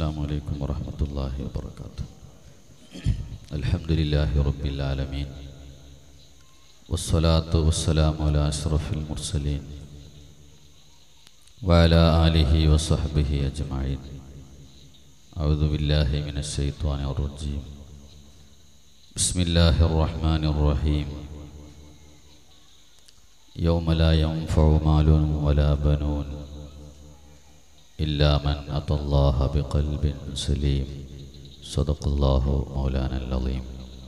السلام عليكم ورحمة الله وبركاته الحمد لله رب العالمين والصلاة والسلام على أشرف المرسلين وعلى آله وصحبه أجمعين أعوذ بالله من الشيطان الرجيم بسم الله الرحمن الرحيم يوم لا ينفع مال ولا بنون إلا من أتى الله بقلب سليم صدق الله مولانا العظيم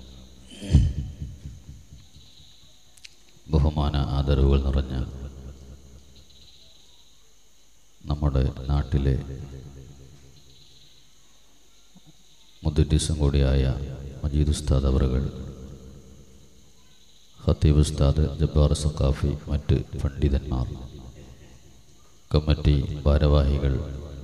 ബഹുമാന ആദരവുകൾ നിറഞ്ഞ നമ്മുടെ നാട്ടിലെ മുദ്ദിസും കൂടിയായ മജീദ് ഉസ്താദ് അവറുകൾ ഖത്തീബ് ഉസ്താദ് ജബ്ബാർ സഖാഫി മറ്റ് പണ്ഡിതന്മാർ കമ്മിറ്റി ഭാരവാഹികൾ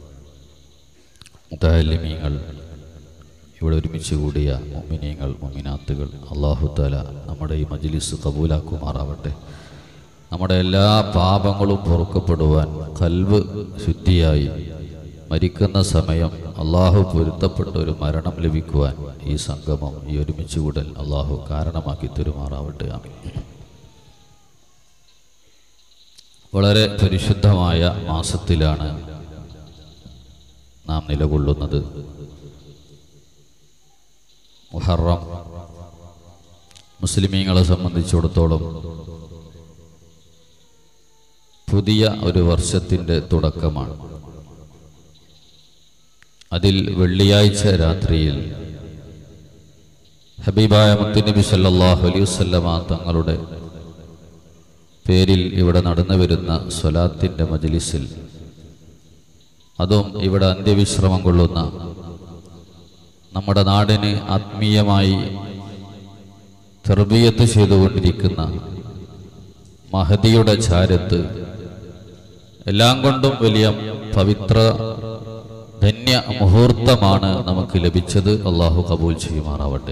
മുതാലിമീങ്ങൾ ഇവിടെ ഒരുമിച്ച് കൂടിയ മൊമിനീങ്ങൾ മൊമിനാത്തുകൾ അള്ളാഹു താല നമ്മുടെ ഈ മജ്ലിസ് കബൂലാക്കുമാറാവട്ടെ നമ്മുടെ എല്ലാ പാപങ്ങളും പൊറുക്കപ്പെടുവാൻ കൽവ് ശുദ്ധിയായി മരിക്കുന്ന സമയം അള്ളാഹു പൊരുത്തപ്പെട്ട ഒരു മരണം ലഭിക്കുവാൻ ഈ സംഗമം ഈ ഒരുമിച്ച് കൂടൽ അള്ളാഹു കാരണമാക്കി തരുമാറാവട്ടെ ആമീൻ വളരെ പരിശുദ്ധമായ മാസത്തിലാണ് നാം നിലകൊള്ളുന്നത് മുഹറം മുസ്ലിമീങ്ങളെ സംബന്ധിച്ചിടത്തോളം പുതിയ ഒരു വർഷത്തിൻ്റെ തുടക്കമാണ് അതിൽ വെള്ളിയാഴ്ച രാത്രിയിൽ ഹബീബായ മുത്തുനബി സല്ലല്ലാഹു അലൈഹി വസല്ലമ തങ്ങളുടെ പേരിൽ ഇവിടെ നടന്നു വരുന്ന സ്വലാത്തിൻ്റെ മജ്ലിസിൽ അതും ഇവിടെ അന്ത്യവിശ്രമം കൊള്ളുന്ന നമ്മുടെ നാടിന് ആത്മീയമായി തെർബിയത്ത് ചെയ്തുകൊണ്ടിരിക്കുന്ന മഹദിയുടെ ചാരത്ത് എല്ലാം കൊണ്ടും വലിയ പവിത്ര ധന്യ മുഹൂർത്തമാണ് നമുക്ക് ലഭിച്ചത് അള്ളാഹു കബൂൽ ചെയ്യുമാറാവട്ടെ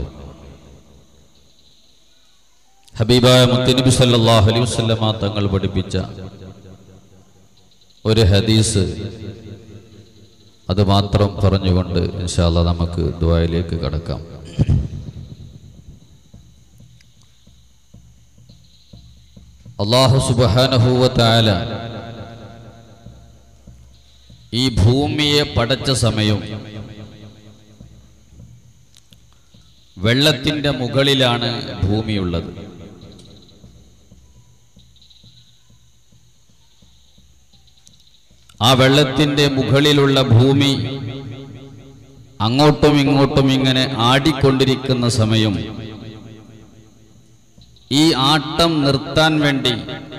ഹബീബായ മുത്തനബി സല്ലല്ലാഹു അലൈഹി വസല്ലമ തങ്ങൾ പഠിപ്പിച്ച ഒരു ഹദീസ് അത് മാത്രം പറഞ്ഞുകൊണ്ട് ഇൻഷാല്ല നമുക്ക് ദ്വായിലേക്ക് കടക്കാം അള്ളാഹു സുബാനഹൂവ താല ഈ ഭൂമിയെ പടച്ച സമയം വെള്ളത്തിന്റെ മുകളിലാണ് ഭൂമിയുള്ളത് ആ വെള്ളത്തിന്റെ മുകളിലുള്ള ഭൂമി അങ്ങോട്ടും ഇങ്ങോട്ടും ഇങ്ങനെ ആടിക്കൊണ്ടിരിക്കുന്ന സമയം ഈ ആട്ടം നിർത്താൻ വേണ്ടി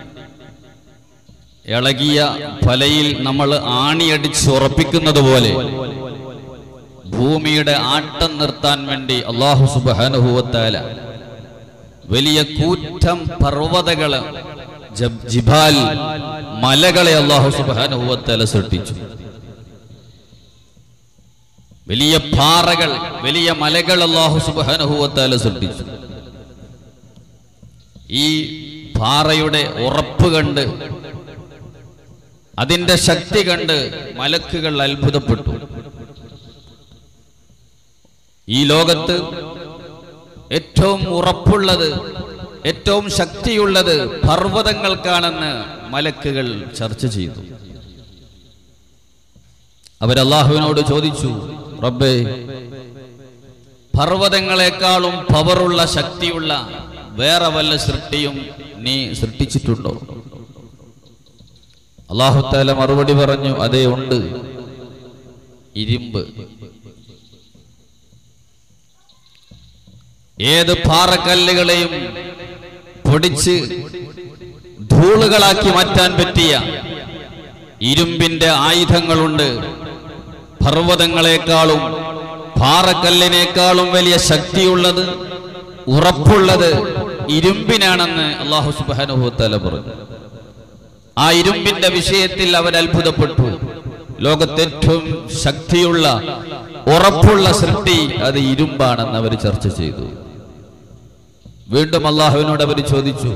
ഇളകിയ ഫലയിൽ നമ്മൾ ആണിയടിച്ച് ഉറപ്പിക്കുന്നത് പോലെ ഭൂമിയുടെ ആട്ടം നിർത്താൻ വേണ്ടി അള്ളാഹു സുബാനുഭവത്താല വലിയ കൂറ്റം പർവ്വതകള് ജിബാൽ മലകളെ അള്ളാഹു സുബാനുഭവത്താല സൃഷ്ടിച്ചു വലിയ പാറകൾ വലിയ മലകൾ അള്ളാഹു സുബാനുഭവത്താല സൃഷ്ടിച്ചു ഈ പാറയുടെ ഉറപ്പ് കണ്ട് അതിന്റെ ശക്തി കണ്ട് മലക്കുകൾ അത്ഭുതപ്പെട്ടു ഈ ലോകത്ത് ഏറ്റവും ഉറപ്പുള്ളത് ഏറ്റവും ശക്തിയുള്ളത് പർവ്വതങ്ങൾക്കാണെന്ന് മലക്കുകൾ ചർച്ച ചെയ്തു അവരല്ലാഹുവിനോട് ചോദിച്ചു റബ്ബേ പർവ്വതങ്ങളെക്കാളും പവറുള്ള ശക്തിയുള്ള വേറെ വല്ല സൃഷ്ടിയും നീ സൃഷ്ടിച്ചിട്ടുണ്ടോ അള്ളാഹുത്താല മറുപടി പറഞ്ഞു അതേ ഉണ്ട് ഇരുമ്പ് ഏത് പാറക്കല്ലുകളെയും പൊടിച്ച് ധൂളുകളാക്കി മാറ്റാൻ പറ്റിയ ഇരുമ്പിന്റെ ആയുധങ്ങളുണ്ട് പർവ്വതങ്ങളെക്കാളും പാറക്കല്ലിനേക്കാളും വലിയ ശക്തിയുള്ളത് ഉറപ്പുള്ളത് ഇരുമ്പിനാണെന്ന് അള്ളാഹു സുബാനുഭവത്തല പറഞ്ഞു ആ ഇരുമ്പിന്റെ വിഷയത്തിൽ അവർ അത്ഭുതപ്പെട്ടു ലോകത്തെ ഏറ്റവും ശക്തിയുള്ള ഉറപ്പുള്ള സൃഷ്ടി അത് ഇരുമ്പാണെന്ന് അവർ ചർച്ച ചെയ്തു വീണ്ടും അള്ളാഹുവിനോട് അവർ ചോദിച്ചു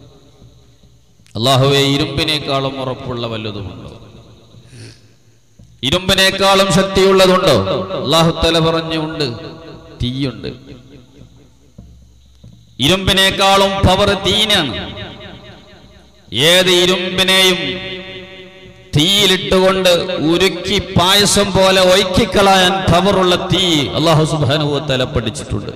അള്ളാഹുവെ ഇരുമ്പിനേക്കാളും ഉറപ്പുള്ള വല്ലതുമുണ്ടോ ഇരുമ്പിനേക്കാളും ശക്തിയുള്ളതുണ്ടോ അള്ളാഹുത്തല പറഞ്ഞുണ്ട് തീയുണ്ട് ഇരുമ്പിനേക്കാളും പവർ തീനാണ് ഏത് ഇരുമ്പിനെയും തീയിലിട്ടുകൊണ്ട് ഉരുക്കി പായസം പോലെ ഒയ്ക്കിക്കളയാൻ പവറുള്ള തീ അള്ളാഹു സുബാനുഭവത്തല പഠിച്ചിട്ടുണ്ട്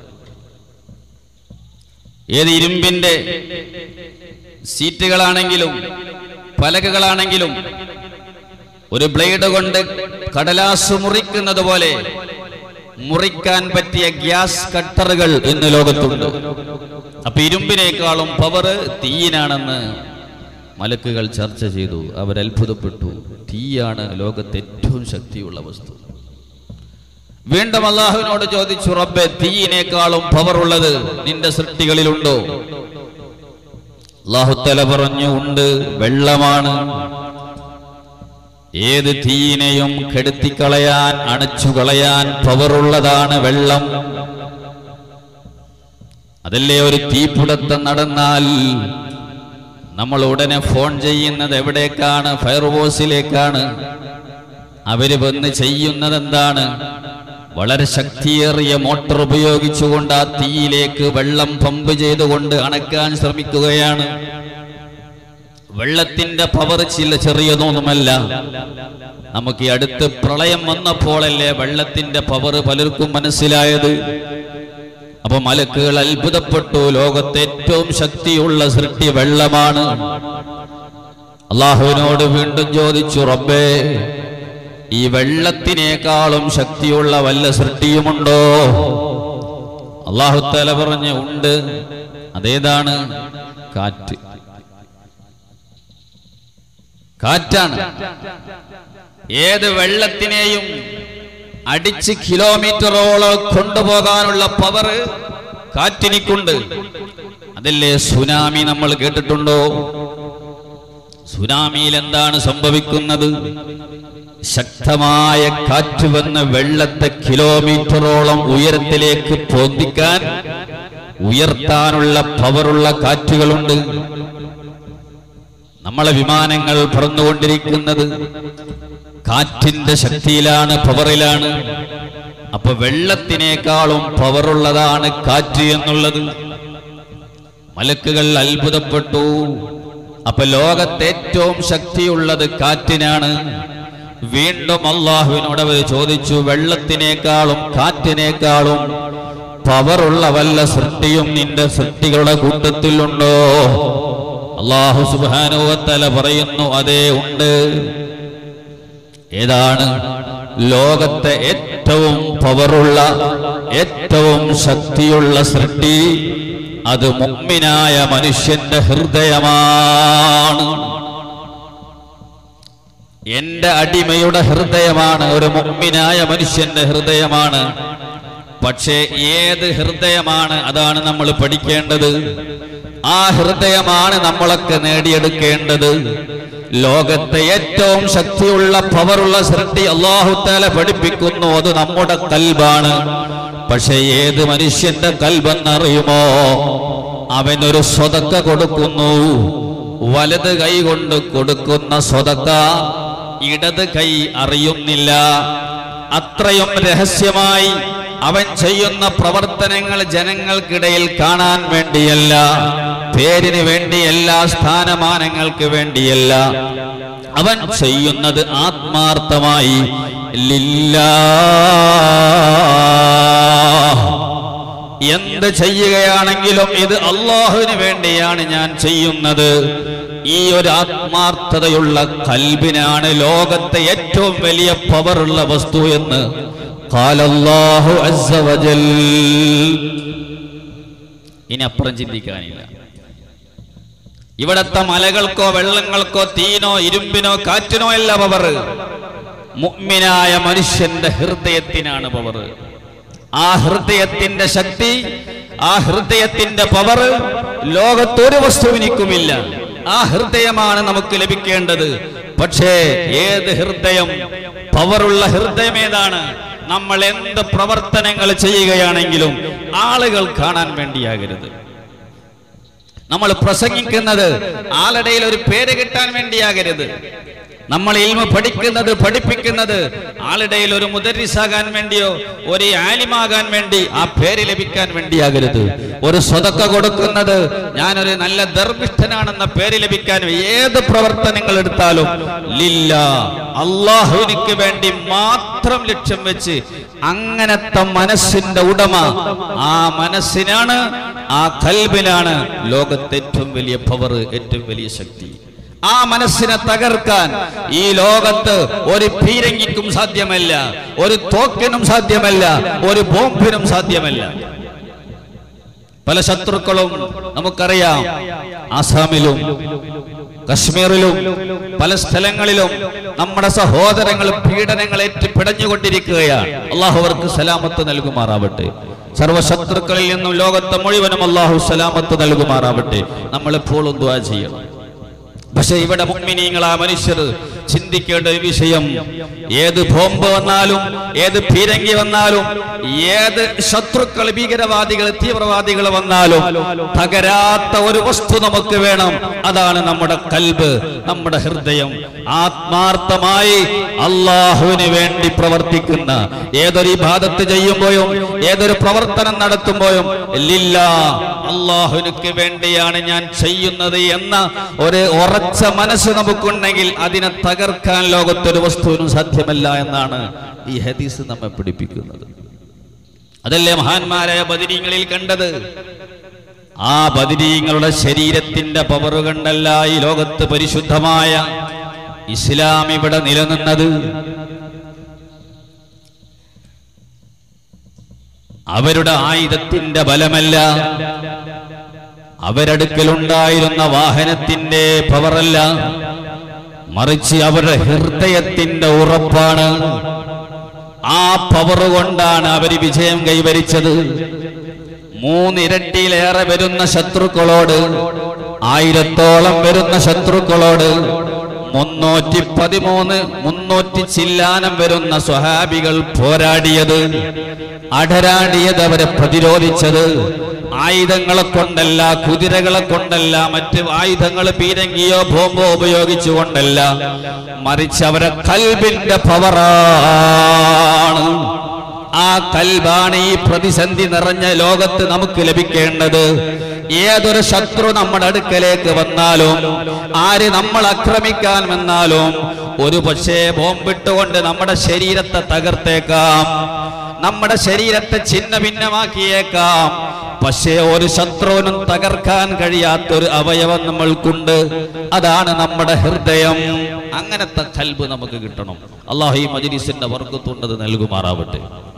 ഏത് ഇരുമ്പിന്റെ സീറ്റുകളാണെങ്കിലും പലകകളാണെങ്കിലും ഒരു ബ്ലേഡ് കൊണ്ട് കടലാസ് മുറിക്കുന്നത് പോലെ മുറിക്കാൻ പറ്റിയ ഗ്യാസ് കട്ടറുകൾ ഇന്ന് ലോകത്തുണ്ട് അപ്പൊ ഇരുമ്പിനേക്കാളും പവർ തീയിനാണെന്ന് മലക്കുകൾ ചർച്ച ചെയ്തു അവരത്ഭുതപ്പെട്ടു തീയാണ് ലോകത്തെ ഏറ്റവും ശക്തിയുള്ള വസ്തു വീണ്ടും അള്ളാഹുവിനോട് ചോദിച്ചു റബ്ബെ തീയിനേക്കാളും പവർ ഉള്ളത് നിന്റെ സൃഷ്ടികളിലുണ്ടോ അള്ളാഹുത്തല പറഞ്ഞു ഉണ്ട് വെള്ളമാണ് ഏത് തീയിനെയും കെടുത്തിക്കളയാൻ അണച്ചുകളയാൻ പവറുള്ളതാണ് വെള്ളം അതല്ലേ ഒരു തീപിടുത്തം നടന്നാൽ നമ്മൾ ഉടനെ ഫോൺ ചെയ്യുന്നത് എവിടേക്കാണ് ഫയർഫോഴ്സിലേക്കാണ് അവര് വന്ന് ചെയ്യുന്നത് എന്താണ് വളരെ ശക്തിയേറിയ മോട്ടോർ ഉപയോഗിച്ചുകൊണ്ട് ആ തീയിലേക്ക് വെള്ളം പമ്പ് ചെയ്തുകൊണ്ട് അണക്കാൻ ശ്രമിക്കുകയാണ് വെള്ളത്തിന്റെ പവർ ചില ചെറിയതൊന്നുമല്ല നമുക്ക് ഈ അടുത്ത് പ്രളയം വന്നപ്പോഴല്ലേ വെള്ളത്തിന്റെ പവർ പലർക്കും മനസ്സിലായത് അപ്പൊ മലക്കുകൾ അത്ഭുതപ്പെട്ടു ലോകത്തെ ഏറ്റവും ശക്തിയുള്ള സൃഷ്ടി വെള്ളമാണ് അള്ളാഹുവിനോട് വീണ്ടും ചോദിച്ചു റബ്ബേ ഈ വെള്ളത്തിനേക്കാളും ശക്തിയുള്ള വല്ല സൃഷ്ടിയുമുണ്ടോ അള്ളാഹുത്തല പറഞ്ഞ് ഉണ്ട് അതേതാണ് കാറ്റ് കാറ്റാണ് ഏത് വെള്ളത്തിനെയും അടിച്ച് കിലോമീറ്ററോളം കൊണ്ടുപോകാനുള്ള പവർ കാറ്റിനിക്കുണ്ട് അതല്ലേ സുനാമി നമ്മൾ കേട്ടിട്ടുണ്ടോ സുനാമിയിൽ എന്താണ് സംഭവിക്കുന്നത് ശക്തമായ കാറ്റ് വന്ന് വെള്ളത്തെ കിലോമീറ്ററോളം ഉയരത്തിലേക്ക് പൊന്തിക്കാൻ ഉയർത്താനുള്ള പവറുള്ള കാറ്റുകളുണ്ട് നമ്മളെ വിമാനങ്ങൾ പറന്നുകൊണ്ടിരിക്കുന്നത് കാറ്റിന്റെ ശക്തിയിലാണ് പവറിലാണ് അപ്പൊ വെള്ളത്തിനേക്കാളും പവറുള്ളതാണ് കാറ്റ് എന്നുള്ളത് മലക്കുകൾ അത്ഭുതപ്പെട്ടു അപ്പൊ ലോകത്തെ ഏറ്റവും ശക്തിയുള്ളത് കാറ്റിനാണ് വീണ്ടും അള്ളാഹുവിനോട് അവർ ചോദിച്ചു വെള്ളത്തിനേക്കാളും കാറ്റിനേക്കാളും പവറുള്ള വല്ല സൃഷ്ടിയും നിന്റെ സൃഷ്ടികളുടെ കൂട്ടത്തിലുണ്ടോ അള്ളാഹു സുബാനുവത്തല പറയുന്നു അതേ ഉണ്ട് ഏതാണ് ലോകത്തെ ഏറ്റവും പവറുള്ള ഏറ്റവും ശക്തിയുള്ള സൃഷ്ടി അത് മുമ്മിനായ മനുഷ്യന്റെ ഹൃദയമാണ് എന്റെ അടിമയുടെ ഹൃദയമാണ് ഒരു മുമ്മിനായ മനുഷ്യന്റെ ഹൃദയമാണ് പക്ഷേ ഏത് ഹൃദയമാണ് അതാണ് നമ്മൾ പഠിക്കേണ്ടത് ആ ഹൃദയമാണ് നമ്മളൊക്കെ നേടിയെടുക്കേണ്ടത് ലോകത്തെ ഏറ്റവും ശക്തിയുള്ള പവറുള്ള സൃഷ്ടി അള്ളാഹുത്താല പഠിപ്പിക്കുന്നു അത് നമ്മുടെ കൽബാണ് പക്ഷെ ഏത് മനുഷ്യന്റെ കൽബെന്നറിയുമോ അവനൊരു സ്വതക്ക കൊടുക്കുന്നു വലത് കൈ കൊണ്ട് കൊടുക്കുന്ന സ്വതക്ക ഇടത് കൈ അറിയുന്നില്ല അത്രയും രഹസ്യമായി അവൻ ചെയ്യുന്ന പ്രവർത്തനങ്ങൾ ജനങ്ങൾക്കിടയിൽ കാണാൻ വേണ്ടിയല്ല പേരിന് വേണ്ടിയല്ല സ്ഥാനമാനങ്ങൾക്ക് വേണ്ടിയല്ല അവൻ ചെയ്യുന്നത് ആത്മാർത്ഥമായി ലില്ലാ എന്ത് ചെയ്യുകയാണെങ്കിലും ഇത് അള്ളാഹുവിന് വേണ്ടിയാണ് ഞാൻ ചെയ്യുന്നത് ഈ ഒരു ആത്മാർത്ഥതയുള്ള കൽബിനാണ് ലോകത്തെ ഏറ്റവും വലിയ പവറുള്ള വസ്തു എന്ന് ഖാലല്ലാഹു അസ്സ വജൽ ഇനി അപ്പുറം ചിന്തിക്കാനില്ല ഇവിടത്തെ മലകൾക്കോ വെള്ളങ്ങൾക്കോ തീനോ ഇരുമ്പിനോ കാറ്റിനോ അല്ല പവർ മുഅ്മിനായ മനുഷ്യന്റെ ഹൃദയത്തിനാണ് പവർ ആ ഹൃദയത്തിന്റെ ശക്തി ആ ഹൃദയത്തിന്റെ പവർ ലോകത്തൊരു വസ്തുവിനിക്കുമില്ല ആ ഹൃദയമാണ് നമുക്ക് ലഭിക്കേണ്ടത് പക്ഷേ ഏത് ഹൃദയം പവറുള്ള ഹൃദയം ഏതാണ് നമ്മൾ എന്ത് പ്രവർത്തനങ്ങൾ ചെയ്യുകയാണെങ്കിലും ആളുകൾ കാണാൻ വേണ്ടിയാകരുത് നമ്മൾ പ്രസംഗിക്കുന്നത് ആളുടെയിൽ ഒരു പേര് കിട്ടാൻ വേണ്ടിയാകരുത് നമ്മൾ ഇൽമ പഠിക്കുന്നത് പഠിപ്പിക്കുന്നത് ആളുടെയിൽ ഒരു മുദരിസാകാൻ വേണ്ടിയോ ഒരു ആലിമാകാൻ വേണ്ടി ആ പേര് ലഭിക്കാൻ വേണ്ടിയാകരുത് ഒരു സ്വതക്ക കൊടുക്കുന്നത് ഞാനൊരു നല്ല ധർമ്മിഷ്ഠനാണെന്ന പേര് ലഭിക്കാൻ ഏത് പ്രവർത്തനങ്ങൾ എടുത്താലും ലില്ല അള്ളാഹുവിനിക്ക് വേണ്ടി മാത്രം ലക്ഷ്യം വെച്ച് അങ്ങനത്തെ മനസ്സിന്റെ ഉടമ ആ മനസ്സിനാണ് ആ കൽബിനാണ് ലോകത്തെ ഏറ്റവും വലിയ പവർ ഏറ്റവും വലിയ ശക്തി ആ മനസ്സിനെ തകർക്കാൻ ഈ ലോകത്ത് ഒരു പീരങ്കിക്കും സാധ്യമല്ല ഒരു തോക്കിനും സാധ്യമല്ല ഒരു ബോംബിനും സാധ്യമല്ല പല ശത്രുക്കളും നമുക്കറിയാം ആസാമിലും കശ്മീരിലും പല സ്ഥലങ്ങളിലും നമ്മുടെ സഹോദരങ്ങൾ പീഡനങ്ങൾ ഏറ്റ് പിടഞ്ഞുകൊണ്ടിരിക്കുകയാണ് അള്ളാഹു അവർക്ക് സലാമത്ത് നൽകുമാറാവട്ടെ സർവശത്രുക്കളിൽ നിന്നും ലോകത്തെ മുഴുവനും അള്ളാഹു സലാമത്ത് നൽകുമാറാവട്ടെ നമ്മൾ എപ്പോഴും ദ്വാ ചെയ്യണം പക്ഷെ ഇവിടെ മുഗ്മിനീങ്ങൾ ആ മനുഷ്യർ ചിന്തിക്കേണ്ട ഒരു വിഷയം ഏത് ബോംബ് വന്നാലും ഏത് പീരങ്കി വന്നാലും ഏത് ശത്രുക്കൾ ഭീകരവാദികൾ തീവ്രവാദികൾ വന്നാലും തകരാത്ത ഒരു വസ്തു നമുക്ക് വേണം അതാണ് നമ്മുടെ കൽബ് നമ്മുടെ ഹൃദയം ആത്മാർത്ഥമായി അള്ളാഹുവിന് വേണ്ടി പ്രവർത്തിക്കുന്ന ഏതൊരു ഇബാദത്ത് ചെയ്യുമ്പോഴും ഏതൊരു പ്രവർത്തനം നടത്തുമ്പോഴും ലില്ല അള്ളാഹുവിനക്ക് വേണ്ടിയാണ് ഞാൻ ചെയ്യുന്നത് എന്ന ഒരു ഉറച്ച മനസ്സ് നമുക്കുണ്ടെങ്കിൽ അതിനെ തകർക്കാൻ ലോകത്തൊരു വസ്തുവിനും സാധ്യമല്ല എന്നാണ് ഈ ഹദീസ് നമ്മെ പിടിപ്പിക്കുന്നത് അതല്ലേ മഹാന്മാരായ ബദിരീങ്ങളിൽ കണ്ടത് ആ ബദിരീങ്ങളുടെ ശരീരത്തിന്റെ പവർ കണ്ടല്ല ഈ ലോകത്ത് പരിശുദ്ധമായ ഇസ്ലാം ഇവിടെ നിലനിന്നത് അവരുടെ ആയുധത്തിന്റെ ബലമല്ല അവരടുക്കലുണ്ടായിരുന്ന വാഹനത്തിന്റെ പവറല്ല മറിച്ച് അവരുടെ ഹൃദയത്തിന്റെ ഉറപ്പാണ് ആ പവർ കൊണ്ടാണ് അവർ വിജയം കൈവരിച്ചത് മൂന്നിരട്ടിയിലേറെ വരുന്ന ശത്രുക്കളോട് ആയിരത്തോളം വരുന്ന ശത്രുക്കളോട് മുന്നൂറ്റി പതിമൂന്ന് മുന്നൂറ്റി ചില്ലാനം വരുന്ന സ്വഹാബികൾ പോരാടിയത് അടരാടിയത് അവരെ പ്രതിരോധിച്ചത് ആയുധങ്ങളെ കൊണ്ടല്ല കുതിരകളെ കൊണ്ടല്ല മറ്റ് ആയുധങ്ങൾ പീരങ്കിയോ ബോംബോ ഉപയോഗിച്ചുകൊണ്ടല്ല മറിച്ച് അവരെ കൽബിന്റെ പവറാണ് ആ കൽബാണ് ഈ പ്രതിസന്ധി നിറഞ്ഞ ലോകത്ത് നമുക്ക് ലഭിക്കേണ്ടത് ഏതൊരു ശത്രു നമ്മുടെ അടുക്കലേക്ക് വന്നാലും ആര് നമ്മൾ ആക്രമിക്കാൻ വന്നാലും ഒരു പക്ഷേ ബോംബിട്ടുകൊണ്ട് നമ്മുടെ ശരീരത്തെ തകർത്തേക്കാം നമ്മുടെ ശരീരത്തെ ഛിന്ന ഭിന്നമാക്കിയേക്കാം പക്ഷേ ഒരു ശത്രുവിനും തകർക്കാൻ കഴിയാത്തൊരു അവയവം നമ്മൾക്കുണ്ട് അതാണ് നമ്മുടെ ഹൃദയം അങ്ങനത്തെ കൽബ് നമുക്ക് കിട്ടണം അള്ളാഹു ഈ മജ്ലിസിന്റെ വർക്കത്തുണ്ടത് നൽകുമാറാവട്ടെ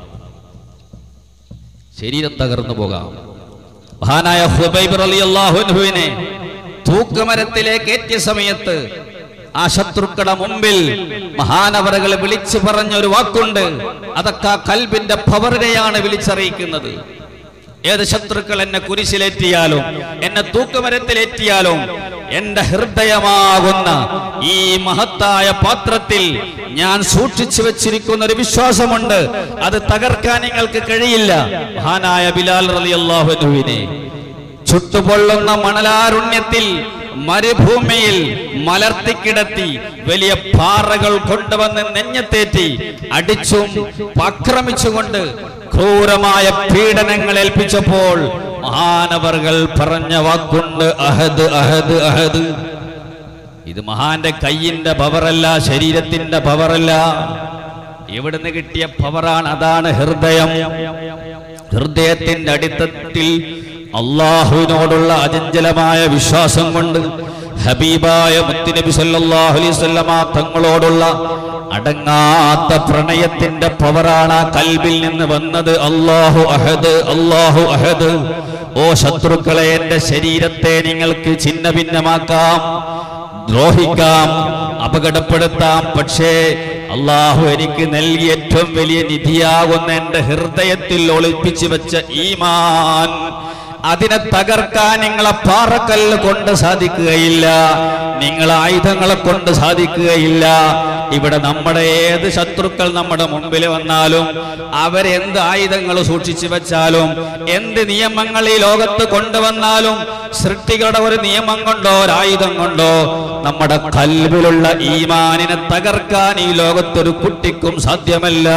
ശരീരം തകർന്നു പോകാം മഹാനായ ഹുബൈബ് റളിയല്ലാഹു അൻഹുവിനെ തൂക്കുമരത്തിലേക്ക് എത്തിയ സമയത്ത് ആ ശത്രുക്കളുടെ മുമ്പിൽ മഹാനവറുകൾ വിളിച്ചു പറഞ്ഞ ഒരു വാക്കുണ്ട് അതൊക്കെ ആ കൽബിന്റെ പവറിനെയാണ് വിളിച്ചറിയിക്കുന്നത് ഏത് ശത്രുക്കൾ എന്നെ കുരിശിലേറ്റിയാലും എന്നെ തൂക്കുമരത്തിലേറ്റിയാലും എന്റെ ഹൃദയമാകുന്ന ഈ മഹത്തായ പാത്രത്തിൽ ഞാൻ സൂക്ഷിച്ചു വെച്ചിരിക്കുന്ന ഒരു വിശ്വാസമുണ്ട് അത് തകർക്കാൻ നിങ്ങൾക്ക് കഴിയില്ല മഹാനായ ബിലാൽ റളിയല്ലാഹു അൻഹുവിനെ ചുട്ടുപൊള്ളുന്ന മണലാരുണ്യത്തിൽ മരുഭൂമിയിൽ മലർത്തിക്കിടത്തി വലിയ പാറകൾ കൊണ്ടുവന്ന് നെഞ്ഞത്തേറ്റി അടിച്ചും ആക്രമിച്ചുകൊണ്ട് ക്രൂരമായ പീഡനങ്ങൾ ഏൽപ്പിച്ചപ്പോൾ മഹാനവറുകൾ പറഞ്ഞ വാക്കുണ്ട് അഹദ് അഹദ് അഹദ് ഇത് മഹാന്റെ കയ്യിന്റെ പവറല്ല ശരീരത്തിന്റെ പവറല്ല എവിടുന്ന് കിട്ടിയ പവറാണ് അതാണ് ഹൃദയം ഹൃദയത്തിന്റെ അടിത്തത്തിൽ അള്ളാഹുവിനോടുള്ള അചഞ്ചലമായ വിശ്വാസം കൊണ്ട് ഹബീബായ മുത്തുനബി സല്ലല്ലാഹു അലൈഹി വസല്ലമ തങ്ങളോടുള്ള അടങ്ങാത്ത പ്രണയത്തിന്റെ പവറാണ് ആ കൽബിൽ നിന്ന് വന്നത് അല്ലാഹു അഹദ് അല്ലാഹു അഹദ് ഓ ശത്രുക്കളെ എന്റെ ശരീരത്തെ നിങ്ങൾക്ക് ഛിന്ന ഭിന്നമാക്കാം ദ്രോഹിക്കാം അപകടപ്പെടുത്താം പക്ഷേ അള്ളാഹു എനിക്ക് നൽകിയ ഏറ്റവും വലിയ നിധിയാകുന്ന എന്റെ ഹൃദയത്തിൽ ഒളിപ്പിച്ചു വെച്ച ഈമാൻ അതിനെ തകർക്കാൻ നിങ്ങളെ പാറക്കല്ല് കൊണ്ട് സാധിക്കുകയില്ല നിങ്ങളെ ആയുധങ്ങളെ കൊണ്ട് സാധിക്കുകയില്ല ഇവിടെ നമ്മുടെ ഏത് ശത്രുക്കൾ നമ്മുടെ മുമ്പിൽ വന്നാലും അവരെന്ത് ആയുധങ്ങൾ സൂക്ഷിച്ചു വെച്ചാലും എന്ത് നിയമങ്ങൾ ഈ ലോകത്ത് കൊണ്ടുവന്നാലും സൃഷ്ടികളുടെ ഒരു നിയമം കൊണ്ടോ ഒരായുധം കൊണ്ടോ നമ്മുടെ കൽവിലുള്ള ഈമാനിനെ തകർക്കാൻ ഈ ലോകത്തൊരു കുട്ടിക്കും സാധ്യമല്ല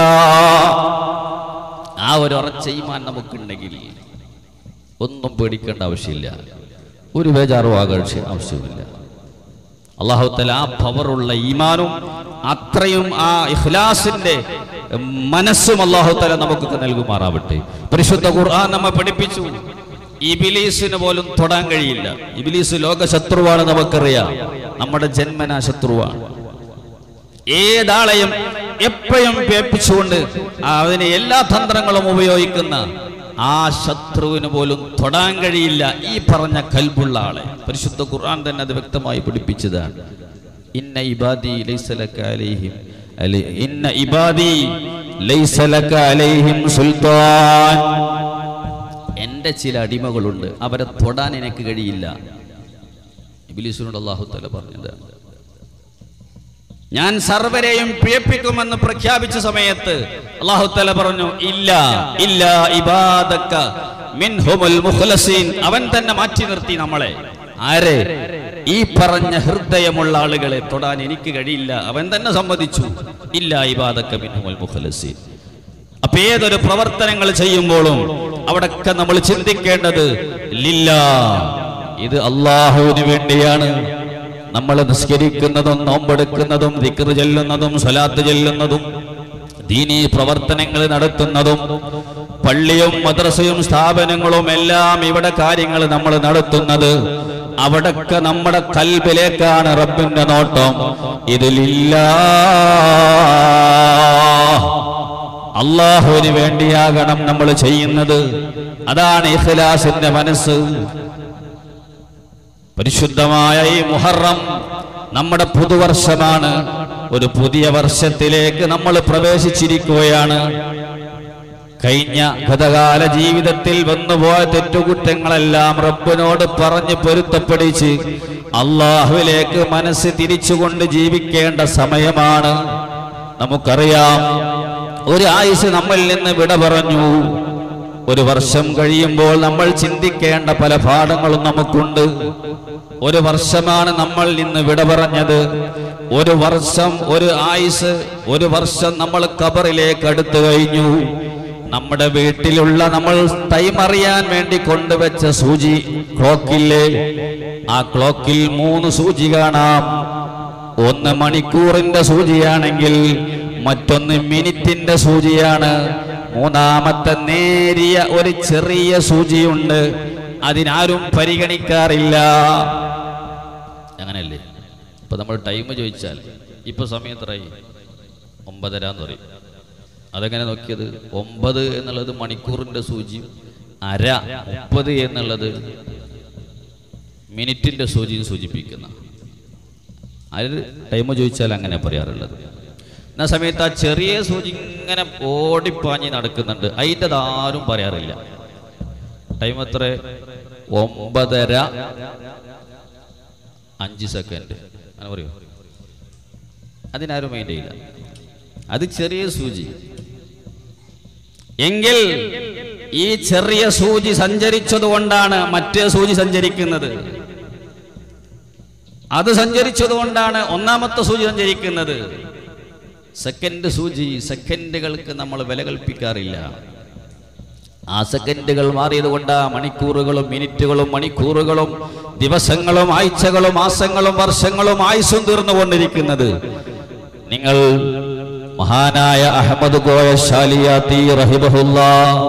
ആ ഒരു ഉറച്ച ഈമാൻ നമുക്കുണ്ടെങ്കിൽ ഒന്നും പേടിക്കേണ്ട ആവശ്യമില്ല ഒരു ബേജാറും ആകർഷ ആവശ്യമില്ല അള്ളാഹുത്തല ആ പവറുള്ള ഈമാനും അത്രയും ആ ഇഖ്ലാസിന്റെ മനസ്സും അള്ളാഹുത്തല നമുക്കൊക്കെ നൽകുമാറാവട്ടെ പരിശുദ്ധ ഖുർആൻ നമ്മെ പഠിപ്പിച്ചു ഇബിലീസിന് പോലും തൊടാൻ കഴിയില്ല ഇബിലീസ് ലോക ശത്രുവാണ് നമുക്കറിയാം നമ്മുടെ ജന്മനാ ശത്രുവാണ് ഏതാളെയും എപ്പോഴും വേപ്പിച്ചുകൊണ്ട് അതിന് എല്ലാ തന്ത്രങ്ങളും ഉപയോഗിക്കുന്ന ആ ശത്രുവിന് പോലും തൊടാൻ കഴിയില്ല ഈ പറഞ്ഞ കൽബുള്ള ആളെ പരിശുദ്ധ ഖുർആൻ തന്നെ അത് വ്യക്തമായി പഠിപ്പിച്ചതാണ് ഇന്ന ഇബാദി ലൈസലക അലൈഹിം അലി ഇന്ന ഇബാദി ലൈസലക അലൈഹിം സുൽത്താൻ എൻ്റെ ചില അടിമകളുണ്ട് അവരെ തൊടാൻ എനിക്ക് കഴിയില്ല ഇബിലീസിനോട് അള്ളാഹു തല പറഞ്ഞതാണ് ഞാൻ സർവരെയും പിഴപ്പിക്കുമെന്ന് പ്രഖ്യാപിച്ച സമയത്ത് അള്ളാഹു തല പറഞ്ഞു ഇല്ല ഇല്ല ഇബാദക്ക മിൻഹുമുൽ മുഖ്ലസീൻ അവൻ തന്നെ മാറ്റി നിർത്തി നമ്മളെ ആരെ ഈ പറഞ്ഞ ഹൃദയമുള്ള ആളുകളെ തൊടാൻ എനിക്ക് കഴിയില്ല അവൻ തന്നെ സമ്മതിച്ചു ഇല്ല ഇബാദക്ക മിൻഹുമുൽ മുഖ്ലസീൻ അപ്പൊ ഏതൊരു പ്രവർത്തനങ്ങൾ ചെയ്യുമ്പോഴും അവിടൊക്കെ നമ്മൾ ചിന്തിക്കേണ്ടത് ലില്ല ഇത് അള്ളാഹുവിന് വേണ്ടിയാണ് നമ്മൾ നിസ്കരിക്കുന്നതും നോമ്പെടുക്കുന്നതും ദിക്ർ ചെല്ലുന്നതും സ്വലാത്ത് ചെല്ലുന്നതും ദീനീ പ്രവർത്തനങ്ങൾ നടത്തുന്നതും പള്ളിയും മദ്രസയും സ്ഥാപനങ്ങളും എല്ലാം ഇവിടെ കാര്യങ്ങൾ നമ്മൾ നടത്തുന്നത് അവിടൊക്കെ നമ്മുടെ കൽബിലേക്കാണ് റബ്ബിന്റെ നോട്ടം ഇതിലില്ല അള്ളാഹുവിന് വേണ്ടിയാകണം നമ്മൾ ചെയ്യുന്നത് അതാണ് ഇഖ്ലാസിന്റെ മനസ്സ് പരിശുദ്ധമായ ഈ മുഹറം നമ്മുടെ പുതുവർഷമാണ് ഒരു പുതിയ വർഷത്തിലേക്ക് നമ്മൾ പ്രവേശിച്ചിരിക്കുകയാണ് കഴിഞ്ഞ ഗതകാല ജീവിതത്തിൽ വന്നുപോയ തെറ്റുകുറ്റങ്ങളെല്ലാം റബ്ബിനോട് പറഞ്ഞ് പൊരുത്തപ്പെടിച്ച് അള്ളാഹുവിലേക്ക് മനസ്സ് തിരിച്ചുകൊണ്ട് ജീവിക്കേണ്ട സമയമാണ് നമുക്കറിയാം ഒരു ആയുസ് നമ്മിൽ നിന്ന് വിട പറഞ്ഞു ഒരു വർഷം കഴിയുമ്പോൾ നമ്മൾ ചിന്തിക്കേണ്ട പല പാഠങ്ങളും നമുക്കുണ്ട് ഒരു വർഷമാണ് നമ്മൾ നിന്ന് വിട പറഞ്ഞത് ഒരു വർഷം ഒരു ആയുസ് ഒരു വർഷം നമ്മൾ കബറിലേക്ക് അടുത്തു കഴിഞ്ഞു നമ്മുടെ വീട്ടിലുള്ള നമ്മൾ ടൈം അറിയാൻ വേണ്ടി കൊണ്ടുവച്ച സൂചി ക്ലോക്കില്ലേ ആ ക്ലോക്കിൽ മൂന്ന് സൂചി കാണാം ഒന്ന് മണിക്കൂറിന്റെ സൂചിയാണെങ്കിൽ മറ്റൊന്ന് മിനിറ്റിന്റെ സൂചിയാണ് മൂന്നാമത്തെ നേരിയ ഒരു ചെറിയ സൂചിയുണ്ട് അതിനാരും പരിഗണിക്കാറില്ല അങ്ങനെയല്ലേ ഇപ്പൊ നമ്മൾ ടൈം ചോദിച്ചാൽ ഇപ്പൊ സമയം എത്രയായി ഒമ്പതര എന്ന് പറയും അതെങ്ങനെ നോക്കിയത് ഒമ്പത് എന്നുള്ളത് മണിക്കൂറിന്റെ സൂചിയും അര മുപ്പത് എന്നുള്ളത് മിനിറ്റിന്റെ സൂചിയും സൂചിപ്പിക്കുന്ന അത് ടൈം ചോദിച്ചാൽ അങ്ങനെ പറയാറുള്ളത് എന്ന സമയത്ത് ആ ചെറിയ സൂചി ഇങ്ങനെ ഓടിപ്പാഞ്ഞ് നടക്കുന്നുണ്ട് അതിൻ്റെ ആരും പറയാറില്ല ടൈം എത്ര ഒമ്പതര അഞ്ച് സെക്കൻഡ് അങ്ങനെ പറയൂ അതിനാരും മൈൻഡ് ചെയ്യില്ല അത് ചെറിയ സൂചി എങ്കിൽ ഈ ചെറിയ സൂചി സഞ്ചരിച്ചത് കൊണ്ടാണ് മറ്റേ സൂചി സഞ്ചരിക്കുന്നത് അത് സഞ്ചരിച്ചത് കൊണ്ടാണ് ഒന്നാമത്തെ സൂചി സഞ്ചരിക്കുന്നത് സെക്കൻഡ് സൂചി സെക്കൻഡുകൾക്ക് നമ്മൾ വില കൽപ്പിക്കാറില്ല ആ സെക്കൻഡുകൾ മാറിയത് കൊണ്ട് മണിക്കൂറുകളും മിനിറ്റുകളും മണിക്കൂറുകളും ദിവസങ്ങളും ആഴ്ചകളും മാസങ്ങളും വർഷങ്ങളും ആയുസ്സും തീർന്നുകൊണ്ടിരിക്കുന്നത് നിങ്ങൾ മഹാനായ അഹമ്മദ് കോയ ഷാലിയാത്തി റഹിബഹുല്ല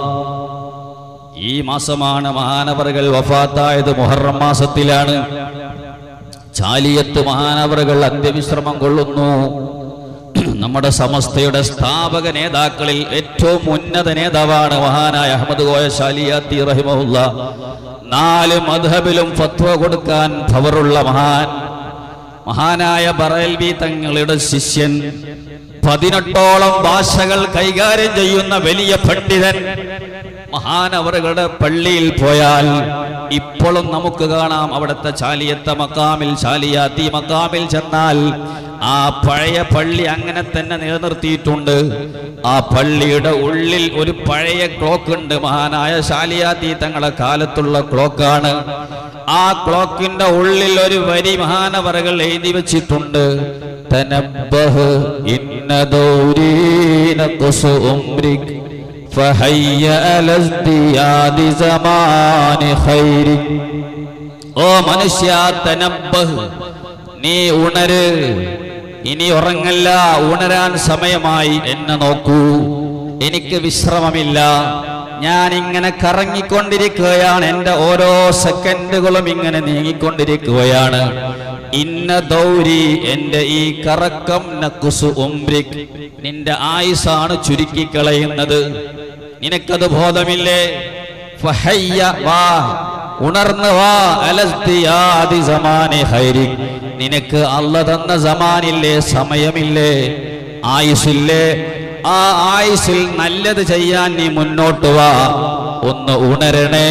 ഈ മാസമാണ് മഹാനവറുകൾ വഫാത്തായത് മുഹറം മാസത്തിലാണ് ചാലിയത്ത് മഹാനവറുകൾ അന്ത്യവിശ്രമം കൊള്ളുന്നു നമ്മുടെ സമസ്തയുടെ സ്ഥാപക നേതാക്കളിൽ ഏറ്റവും ഉന്നത നേതാവാണ് മഹാനായ അഹമ്മദ് കോയ ഷാലിയാത്തി റഹിമഹുല്ല നാല് മധബിലും ഫത്വ കൊടുക്കാൻ പവറുള്ള മഹാൻ മഹാനായ ബറൽവി തങ്ങളുടെ ശിഷ്യൻ പതിനെട്ടോളം ഭാഷകൾ കൈകാര്യം ചെയ്യുന്ന വലിയ പണ്ഡിതൻ മഹാനവറുകളുടെ പള്ളിയിൽ പോയാൽ ഇപ്പോഴും നമുക്ക് കാണാം അവിടുത്തെ ചാലിയത്ത മക്കാമിൽ ചാലിയാത്തി മക്കാമിൽ ചെന്നാൽ ആ പഴയ പള്ളി അങ്ങനെ തന്നെ നിലനിർത്തിയിട്ടുണ്ട് ആ പള്ളിയുടെ ഉള്ളിൽ ഒരു പഴയ ക്ലോക്ക് ഉണ്ട് മഹാനായ ശാലിയാത്തി തങ്ങളെ കാലത്തുള്ള ക്ലോക്കാണ് ആ ക്ലോക്കിന്റെ ഉള്ളിൽ ഒരു വരി മഹാനവറകൾ എഴുതി വെച്ചിട്ടുണ്ട് തനബ്ബഹ് ഇന്ന ദൗരീന ഖുസു ഉംരിക് فهيا على ازدياد زمان خيرك ഓ മനുഷ്യ തനബ്ബഹ് നീ ഉണര് ഇനി ഉറങ്ങല്ല ഉണരാൻ സമയമായി എന്നെ നോക്കൂ എനിക്ക് വിശ്രമമില്ല ഞാൻ ഇങ്ങനെ കറങ്ങിക്കൊണ്ടിരിക്കുകയാണ് എൻ്റെ ഓരോ സെക്കൻഡുകളും ഇങ്ങനെ നീങ്ങിക്കൊണ്ടിരിക്കുകയാണ് ഇന്ന ദൗരി എൻ്റെ ഈ കറക്കം നക്കുസു ഉംരിക് നിന്റെ ആയുസാണ് ചുരുക്കിക്കളയുന്നത് നിനക്കത് ബോധമില്ലേ ഫഹയ്യ വാ ഉണർന്ന് വാ അലസ്തിയാദി സമാനെ ഹൈരി നിനക്ക് അല്ല തന്ന സമാനില്ലേ സമയമില്ലേ ആയുസില്ലേ ആ ആയുസിൽ നല്ലത് ചെയ്യാൻ നീ മുന്നോട്ട് വാ ഒന്ന് ഉണരണേ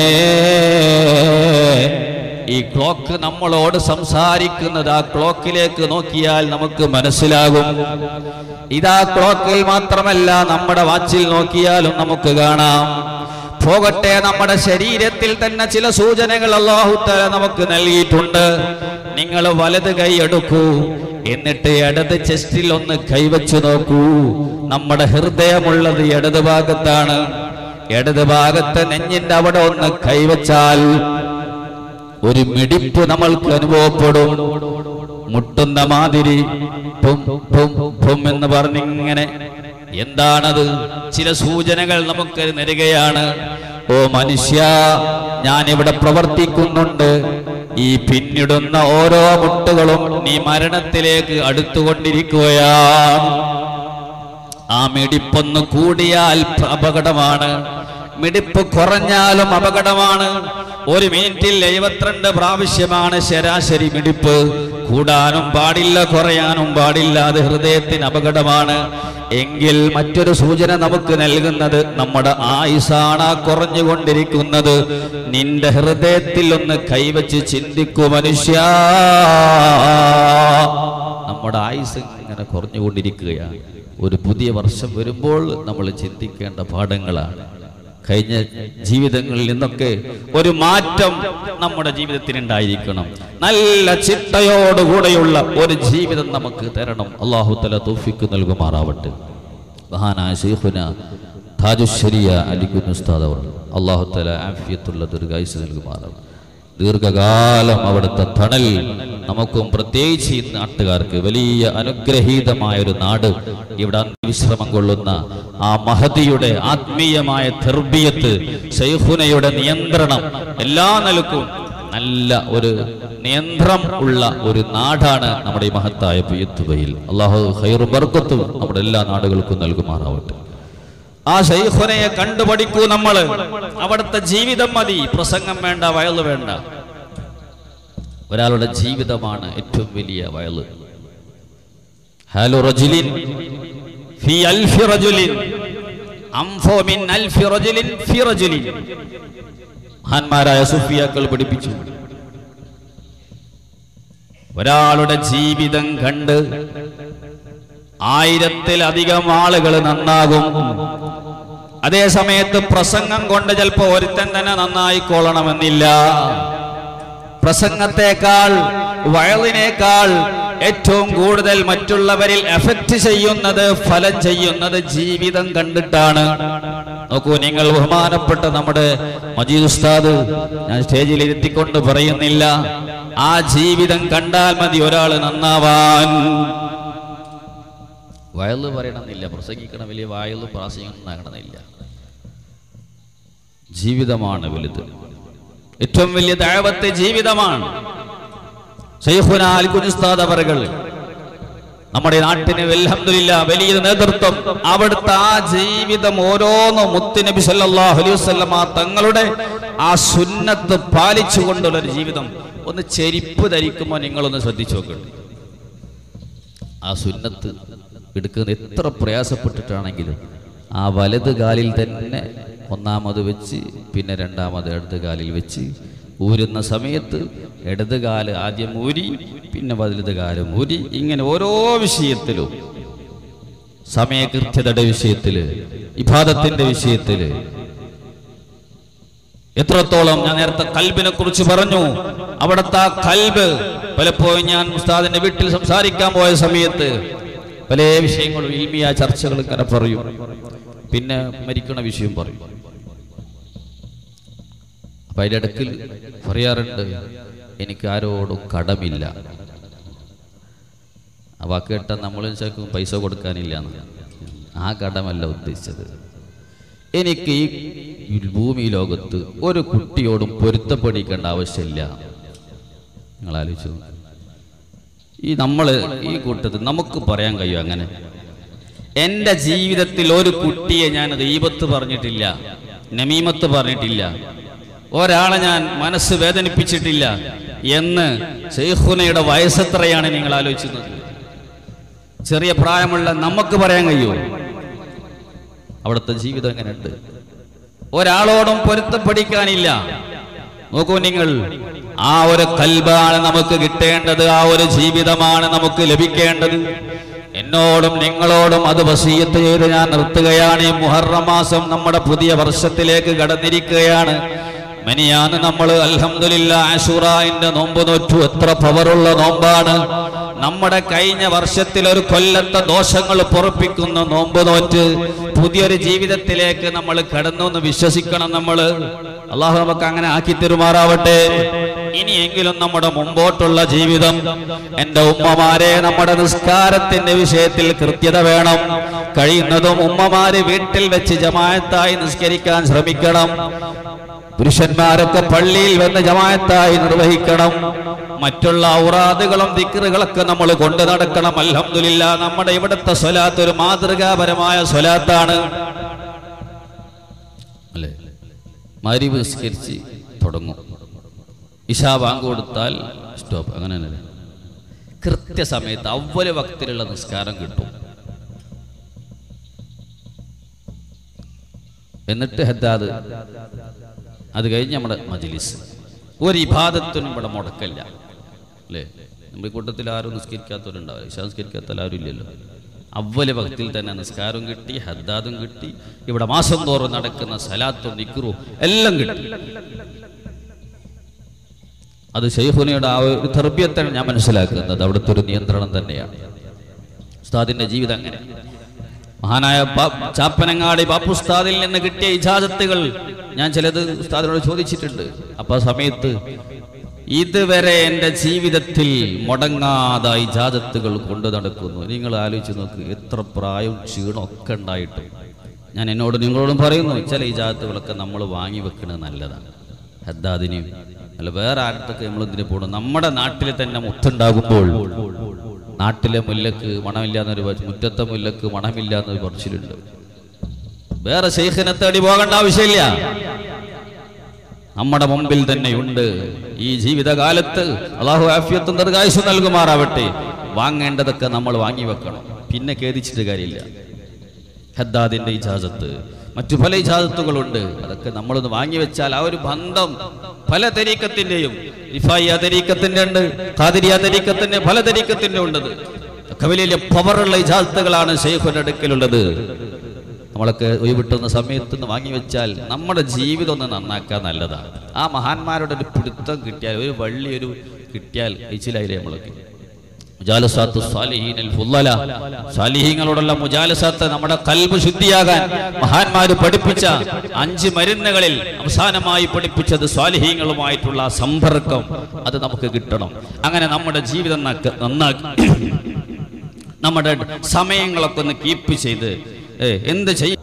ഈ ക്ലോക്ക് നമ്മളോട് സംസാരിക്കുന്നത് ആ ക്ലോക്കിലേക്ക് നോക്കിയാൽ നമുക്ക് മനസ്സിലാകും ഇതാ ക്ലോക്കിൽ മാത്രമല്ല നമ്മുടെ വാച്ചിൽ നോക്കിയാലും നമുക്ക് കാണാം പോകട്ടെ നമ്മുടെ ശരീരത്തിൽ തന്നെ ചില സൂചനകൾ അള്ളാഹുത്തല നമുക്ക് നൽകിയിട്ടുണ്ട് നിങ്ങൾ വലത് കൈ എടുക്കൂ എന്നിട്ട് ഇടത് ചെസ്റ്റിൽ ഒന്ന് കൈവച്ചു നോക്കൂ നമ്മുടെ ഹൃദയമുള്ളത് ഇടത് ഭാഗത്താണ് ഇടത് ഭാഗത്ത് നെഞ്ഞിന്റെ അവിടെ ഒന്ന് കൈവച്ചാൽ ഒരു മിടിപ്പ് നമ്മൾക്ക് അനുഭവപ്പെടും മുട്ടുന്ന മാതിരി പും പും പും എന്ന് പറഞ്ഞിങ്ങനെ എന്താണത് ചില സൂചനകൾ നമുക്ക് തരികയാണ് ഓ മനുഷ്യ ഞാൻ ഇവിടെ പ്രവർത്തിക്കുന്നുണ്ട് ഈ പിന്നിടുന്ന ഓരോ മുട്ടുകളും നീ മരണത്തിലേക്ക് അടുത്തുകൊണ്ടിരിക്കുകയാണ് ആ മിടിപ്പൊന്ന് കൂടിയാൽ അപകടമാണ് മിടിപ്പ് കുറഞ്ഞാലും അപകടമാണ് ഒരു മിനിറ്റിൽ എഴുപത്തിരണ്ട് പ്രാവശ്യമാണ് ശരാശരി മിടിപ്പ് കൂടാനും പാടില്ല കുറയാനും പാടില്ല അത് ഹൃദയത്തിന് അപകടമാണ് എങ്കിൽ മറ്റൊരു സൂചന നമുക്ക് നൽകുന്നത് നമ്മുടെ ആയുസാണ് ആ കുറഞ്ഞുകൊണ്ടിരിക്കുന്നത് നിന്റെ ഹൃദയത്തിൽ ഒന്ന് കൈവച്ച് ചിന്തിക്കൂ മനുഷ്യ നമ്മുടെ ആയുസ് ഇങ്ങനെ കുറഞ്ഞുകൊണ്ടിരിക്കുകയാണ് ഒരു പുതിയ വർഷം വരുമ്പോൾ നമ്മൾ ചിന്തിക്കേണ്ട പാഠങ്ങളാണ് കഴിഞ്ഞ ജീവിതങ്ങളിൽ നിന്നൊക്കെ ഒരു മാറ്റം നമ്മുടെ ജീവിതത്തിൽ ഉണ്ടായിരിക്കണം നല്ല ചിട്ടയോടുകൂടെയുള്ള ഒരു ജീവിതം നമുക്ക് തരണം അള്ളാഹു തല തോഫിക്ക് നൽകുമാറാവട്ടെ മഹാനായ ശൈഖുന താജുശരിയ അലിഖുൻ ഉസ്താദ് അവർ അള്ളാഹു തല ആഫിയത്തുള്ള ദീർഘായുസ് നൽകുമാറാവട്ടെ ദീർഘകാലം അവിടുത്തെ തണൽ നമുക്കും പ്രത്യേകിച്ച് ഈ നാട്ടുകാർക്ക് വലിയ അനുഗ്രഹീതമായ ഒരു നാട് ഇവിടെ വിശ്രമം കൊള്ളുന്ന ആ മഹതിയുടെ ആത്മീയമായ തെർബിയത്ത് ശൈഖുനയുടെ നിയന്ത്രണം എല്ലാ നിലക്കും നല്ല ഒരു നിയന്ത്രണം ഉള്ള ഒരു നാടാണ് നമ്മുടെ ഈ മഹത്തായ പിയത്തുബയിൽ അള്ളാഹു ഹൈറു ബർക്കത്തും നമ്മുടെ എല്ലാ നാടുകൾക്കും നൽകുമാറാവട്ടെ ആ ശൈഖുനയെ കണ്ടുപഠിക്കൂ നമ്മള് അവിടുത്തെ ജീവിതം മതി പ്രസംഗം വേണ്ട വയല് വേണ്ട ഒരാളുടെ ജീവിതമാണ് ഏറ്റവും വലിയ വയല് ഹാലു റജുലിൻ ഫി അൽഫി റജുലിൻ അംഫോ മിൻ അൽഫി റജുലിൻ ഫി റജുലിൻ മഹാന്മാരായ സുഫിയാക്കൾ പഠിപ്പിച്ചു ഒരാളുടെ ജീവിതം കണ്ട് ആയിരത്തിലധികം ആളുകൾ നന്നാകും അതേ സമയത്ത് പ്രസംഗം കൊണ്ട് ചിലപ്പോ ഒരുത്തൻ തന്നെ നന്നായിക്കൊള്ളണമെന്നില്ല പ്രസംഗത്തെക്കാൾ വയലിനേക്കാൾ ഏറ്റവും കൂടുതൽ മറ്റുള്ളവരിൽ എഫക്റ്റ് ചെയ്യുന്നത് ഫലം ചെയ്യുന്നത് ജീവിതം കണ്ടിട്ടാണ് നോക്കൂ നിങ്ങൾ ബഹുമാനപ്പെട്ട നമ്മുടെ മജീദ് ഉസ്താദ് ഞാൻ സ്റ്റേജിൽ ഇരുത്തിക്കൊണ്ട് പറയുന്നില്ല ആ ജീവിതം കണ്ടാൽ മതി ഒരാൾ നന്നാവാൻ വയല് പറയണമെന്നില്ല പ്രസംഗിക്കണം വലിയ വയല് പ്രാസംഗിക്കണമെന്നില്ല ജീവിതമാണ് വലുത് ഏറ്റവും വലിയ ദഴവത്തെ ജീവിതമാണ് ശൈഖുന അൽ കുനിസ്താദ് അവറുകൾ നമ്മുടെ നാട്ടിന് അൽഹംദുലില്ലാ വലിയ നേതൃത്വം അവിടുത്തെ ആ ജീവിതം ഓരോന്ന് മുത്തുനബി സല്ലല്ലാഹു അലൈഹി വസല്ലമ തങ്ങളുടെ ആ സുന്നത്ത് പാലിച്ചുകൊണ്ടുള്ള ഒരു ജീവിതം ഒന്ന് ചെരിപ്പ് ധരിക്കുമ്പോൾ നിങ്ങളൊന്ന് ശ്രദ്ധിച്ചു നോക്കട്ടെ ആ സുന്നത്ത് എടുക്കുന്നത് എത്ര പ്രയാസപ്പെട്ടിട്ടാണെങ്കിലും ആ വലത് കാലിൽ തന്നെ ഒന്നാമത് വെച്ച് പിന്നെ രണ്ടാമത് ഇടത് കാലിൽ വെച്ച് ഊരുന്ന സമയത്ത് ഇടത് കാല് ആദ്യം ഊരി പിന്നെ വലത് കാലം ഊരി ഇങ്ങനെ ഓരോ വിഷയത്തിലും സമയകൃത്യതയുടെ വിഷയത്തില് ഇബാദത്തിന്റെ വിഷയത്തില് എത്രത്തോളം ഞാൻ നേരത്തെ കൽബിനെ കുറിച്ച് പറഞ്ഞു അവിടുത്തെ ആ കൽബ് പലപ്പോഴും ഞാൻ ഉസ്താദിന്റെ വീട്ടിൽ സംസാരിക്കാൻ പോയ സമയത്ത് പല വിഷയങ്ങളും ഇൽമിയ ചർച്ചകൾ ഇങ്ങനെ പറയും പിന്നെ മരിക്കണ വിഷയം പറയും അപ്പൊ അതിന്റെ ഇടയ്ക്ക് പറയാറുണ്ട് എനിക്ക് ആരോടും കടമില്ല ആ വാക്ക് കേട്ടാൽ നമ്മൾ ചേക്കും പൈസ കൊടുക്കാനില്ല എന്ന് ആ കടമല്ല ഉദ്ദേശിച്ചത് എനിക്ക് ഈ ഭൂമി ലോകത്ത് ഒരു കുട്ടിയോടും പൊരുത്തപ്പെടിക്കേണ്ട ആവശ്യമില്ല നിങ്ങൾ ആലോചിച്ചു നോക്ക്. ഈ നമ്മൾ ഈ കൂട്ടത്തിൽ നമുക്ക് പറയാൻ കഴിയും അങ്ങനെ എൻ്റെ ജീവിതത്തിൽ ഒരു കുട്ടിയെ ഞാൻ ദൈവത്ത് പറഞ്ഞിട്ടില്ല നമീമത്ത് പറഞ്ഞിട്ടില്ല ഒരാളെ ഞാൻ മനസ്സ് വേദനിപ്പിച്ചിട്ടില്ല എന്ന് ഷെയ്ഖുനയുടെ വയസ്സെത്രയാണ് നിങ്ങൾ ആലോചിക്കുന്നത് ചെറിയ പ്രായമുള്ള നമുക്ക് പറയാൻ കഴിയുമോ അവിടുത്തെ ജീവിതം എങ്ങനെയുണ്ട് ഒരാളോടും പൊരുത്തപ്പെടിക്കാനില്ല നോക്കൂ നിങ്ങൾ ആ ഒരു കൽബാണ് നമുക്ക് കിട്ടേണ്ടത് ആ ഒരു ജീവിതമാണ് നമുക്ക് ലഭിക്കേണ്ടത് എന്നോടും നിങ്ങളോടും അത് വസീയത്ത് ചെയ്ത് ഞാൻ നിർത്തുകയാണ് ഈ മുഹറം മാസം നമ്മുടെ പുതിയ വർഷത്തിലേക്ക് കടന്നിരിക്കുകയാണ് മനിയാന്ന് നമ്മൾ അൽഹംദുലില്ല ആഷുറായിന്റെ നോമ്പ് നോറ്റു എത്ര പവറുള്ള നോമ്പാണ് നമ്മുടെ കഴിഞ്ഞ വർഷത്തിൽ ഒരു കൊല്ലത്തെ ദോഷങ്ങൾ പൊറപ്പിക്കുന്ന നോമ്പ് നോറ്റ് പുതിയൊരു ജീവിതത്തിലേക്ക് നമ്മൾ കടന്നു എന്ന് വിശ്വസിക്കണം നമ്മൾ അള്ളാഹു നമുക്ക് അങ്ങനെ ആക്കി തെരുമാറാവട്ടെ ഇനിയെങ്കിലും നമ്മുടെ മുമ്പോട്ടുള്ള ജീവിതം എന്റെ ഉമ്മമാരെ നമ്മുടെ നിസ്കാരത്തിന്റെ വിഷയത്തിൽ കൃത്യത വേണം കഴിയുന്നതും ഉമ്മമാര് വീട്ടിൽ വെച്ച് ജമായത്തായി നിസ്കരിക്കാൻ ശ്രമിക്കണം പുരുഷന്മാരൊക്കെ പള്ളിയിൽ വന്ന് ജമായത്തായി നിർവഹിക്കണം മറ്റുള്ള ഔറാദുകളും ദിക്റുകളൊക്കെ നമ്മൾ കൊണ്ടു നടക്കണം അൽഹംദുലില്ല നമ്മുടെ ഇവിടുത്തെ സ്വലാത്ത് ഒരു മാതൃകാപരമായ സ്വലാത്താണ് അല്ലേ മരിവ് നിസ്കരിച്ച് തുടങ്ങും ഇഷാ ബാങ്ക് കൊടുത്താൽ സ്റ്റോപ്പ് അങ്ങനെ തന്നെ കൃത്യസമയത്ത് അവല് ഭക്തിലുള്ള നിസ്കാരം കിട്ടും എന്നിട്ട് ഹദ്ദാദ് അത് കഴിഞ്ഞ് നമ്മുടെ മജിലിസ് ഒരു ഇബാദത്തിനും ഇവിടെ മുടക്കല്ല അല്ലേ നമ്മുടെ ഈ കൂട്ടത്തിൽ ആരും നിസ്കരിക്കാത്തവരുണ്ടാവില്ല ഇഷാ നിസ്കരിക്കാത്ത ആരും ഇല്ലല്ലോ അവല് ഭക്തിയിൽ തന്നെ നിസ്കാരവും കിട്ടി ഹദ്ദാദും കിട്ടി ഇവിടെ മാസം തോറും നടക്കുന്ന സലാത്തും നിക്കറും എല്ലാം കിട്ടി അത് ഷെയ്ഖുനയുടെ ആ ഒരു തെർബ്യത്താണ് ഞാൻ മനസ്സിലാക്കുന്നത് അവിടുത്തെ ഒരു നിയന്ത്രണം തന്നെയാണ് ഉസ്താദിന്റെ ജീവിതം അങ്ങനെ മഹാനായ ബാ- ചാപ്പനങ്ങാടി ബാപ്പുസ്താദിൽ നിന്ന് കിട്ടിയ ഇജാസത്തുകൾ ഞാൻ ചിലത് ഉസ്താദിനോട് ചോദിച്ചിട്ടുണ്ട് അപ്പൊ ആ സമയത്ത് ഇതുവരെ എൻ്റെ ജീവിതത്തിൽ മുടങ്ങാതെ ഇജാസത്തുകൾ കൊണ്ടു നടക്കുന്നു നിങ്ങൾ ആലോചിച്ച് നോക്ക് എത്ര പ്രായവും ക്ഷീണവും ഒക്കെ ഉണ്ടായിട്ടും ഞാൻ എന്നോട് നിങ്ങളോടും പറയുന്നു ചില ഇജാസത്തുകളൊക്കെ നമ്മൾ വാങ്ങി വെക്കുന്നത് നല്ലതാണ് ഹദ്ദാദിനെയും അല്ല വേറെ ആരുടെ നമ്മൾ എന്തിനു പോകണം നമ്മുടെ നാട്ടിൽ തന്നെ മുത്തുണ്ടാകുമ്പോൾ നാട്ടിലെ മുല്ലക്ക് മണമില്ലാന്നൊരു പറ- മുറ്റത്തെ മുല്ലക്ക് മണമില്ല എന്നൊരു പറച്ചിലുണ്ട് വേറെ ശൈഖിനെ തേടി പോകേണ്ട ആവശ്യമില്ല നമ്മുടെ മുമ്പിൽ തന്നെയുണ്ട് ഈ ജീവിതകാലത്ത് അള്ളാഹു ആഫിയത്തും ദീർഘായുസ് നൽകുമാറാവട്ടെ വാങ്ങേണ്ടതൊക്കെ നമ്മൾ വാങ്ങി വെക്കണം പിന്നെ ഖേദിച്ചിട്ട് കാര്യമില്ല ഹദ്ദാദിന്റെ ഇജാസത്ത് മറ്റു പല ഇജാസത്തുകളുണ്ട് അതൊക്കെ നമ്മളൊന്ന് വാങ്ങി വെച്ചാൽ ആ ഒരു ബന്ധം പല തരീക്കത്തിന്റെയും ഇഫായിയ തരീക്കത്തിന്റെ ഉണ്ട് ഖാദിരിയ തരീക്കത്തിന്റെ പല തരീക്കത്തിന്റെ ഉണ്ടത് ഒക്കെ വലിയ വലിയ പവറുള്ള ഇജാസത്തുകളാണ് ഷെയ്ഖുന്റെ അടുക്കലുള്ളത് നമ്മളൊക്കെ ഒഴിവിട്ടുന്ന സമയത്ത് നിന്ന് വാങ്ങി വെച്ചാൽ നമ്മുടെ ജീവിതം ഒന്ന് നന്നാക്കാൻ നല്ലതാണ് ആ മഹാന്മാരുടെ ഒരു പിടുത്തം കിട്ടിയാൽ ഒരു വള്ളി ഒരു കിട്ടിയാൽ കഴിച്ചിലായില്ലേ നമ്മളൊക്കെ മുജാലസാത്ത് സ്വാലിഹീനൽ ഫുള്ളല സ്വാലിഹീങ്ങളോടുള്ള മുജാലസാത്ത് നമ്മുടെ കൽബ് ശുദ്ധിയാകാൻ മഹാന്മാര് പഠിപ്പിച്ച അഞ്ച് മരുന്നുകളിൽ അവസാനമായി പഠിപ്പിച്ചത് സ്വാലിഹീങ്ങളുമായിട്ടുള്ള ആ സമ്പർക്കം അത് നമുക്ക് കിട്ടണം അങ്ങനെ നമ്മുടെ ജീവിതം നക്ക- നന്നാക്കി നമ്മുടെ സമയങ്ങളൊക്കെ ഒന്ന് കീപ്പ് ചെയ്ത് ഏ, എന്ത് ചെയ്യും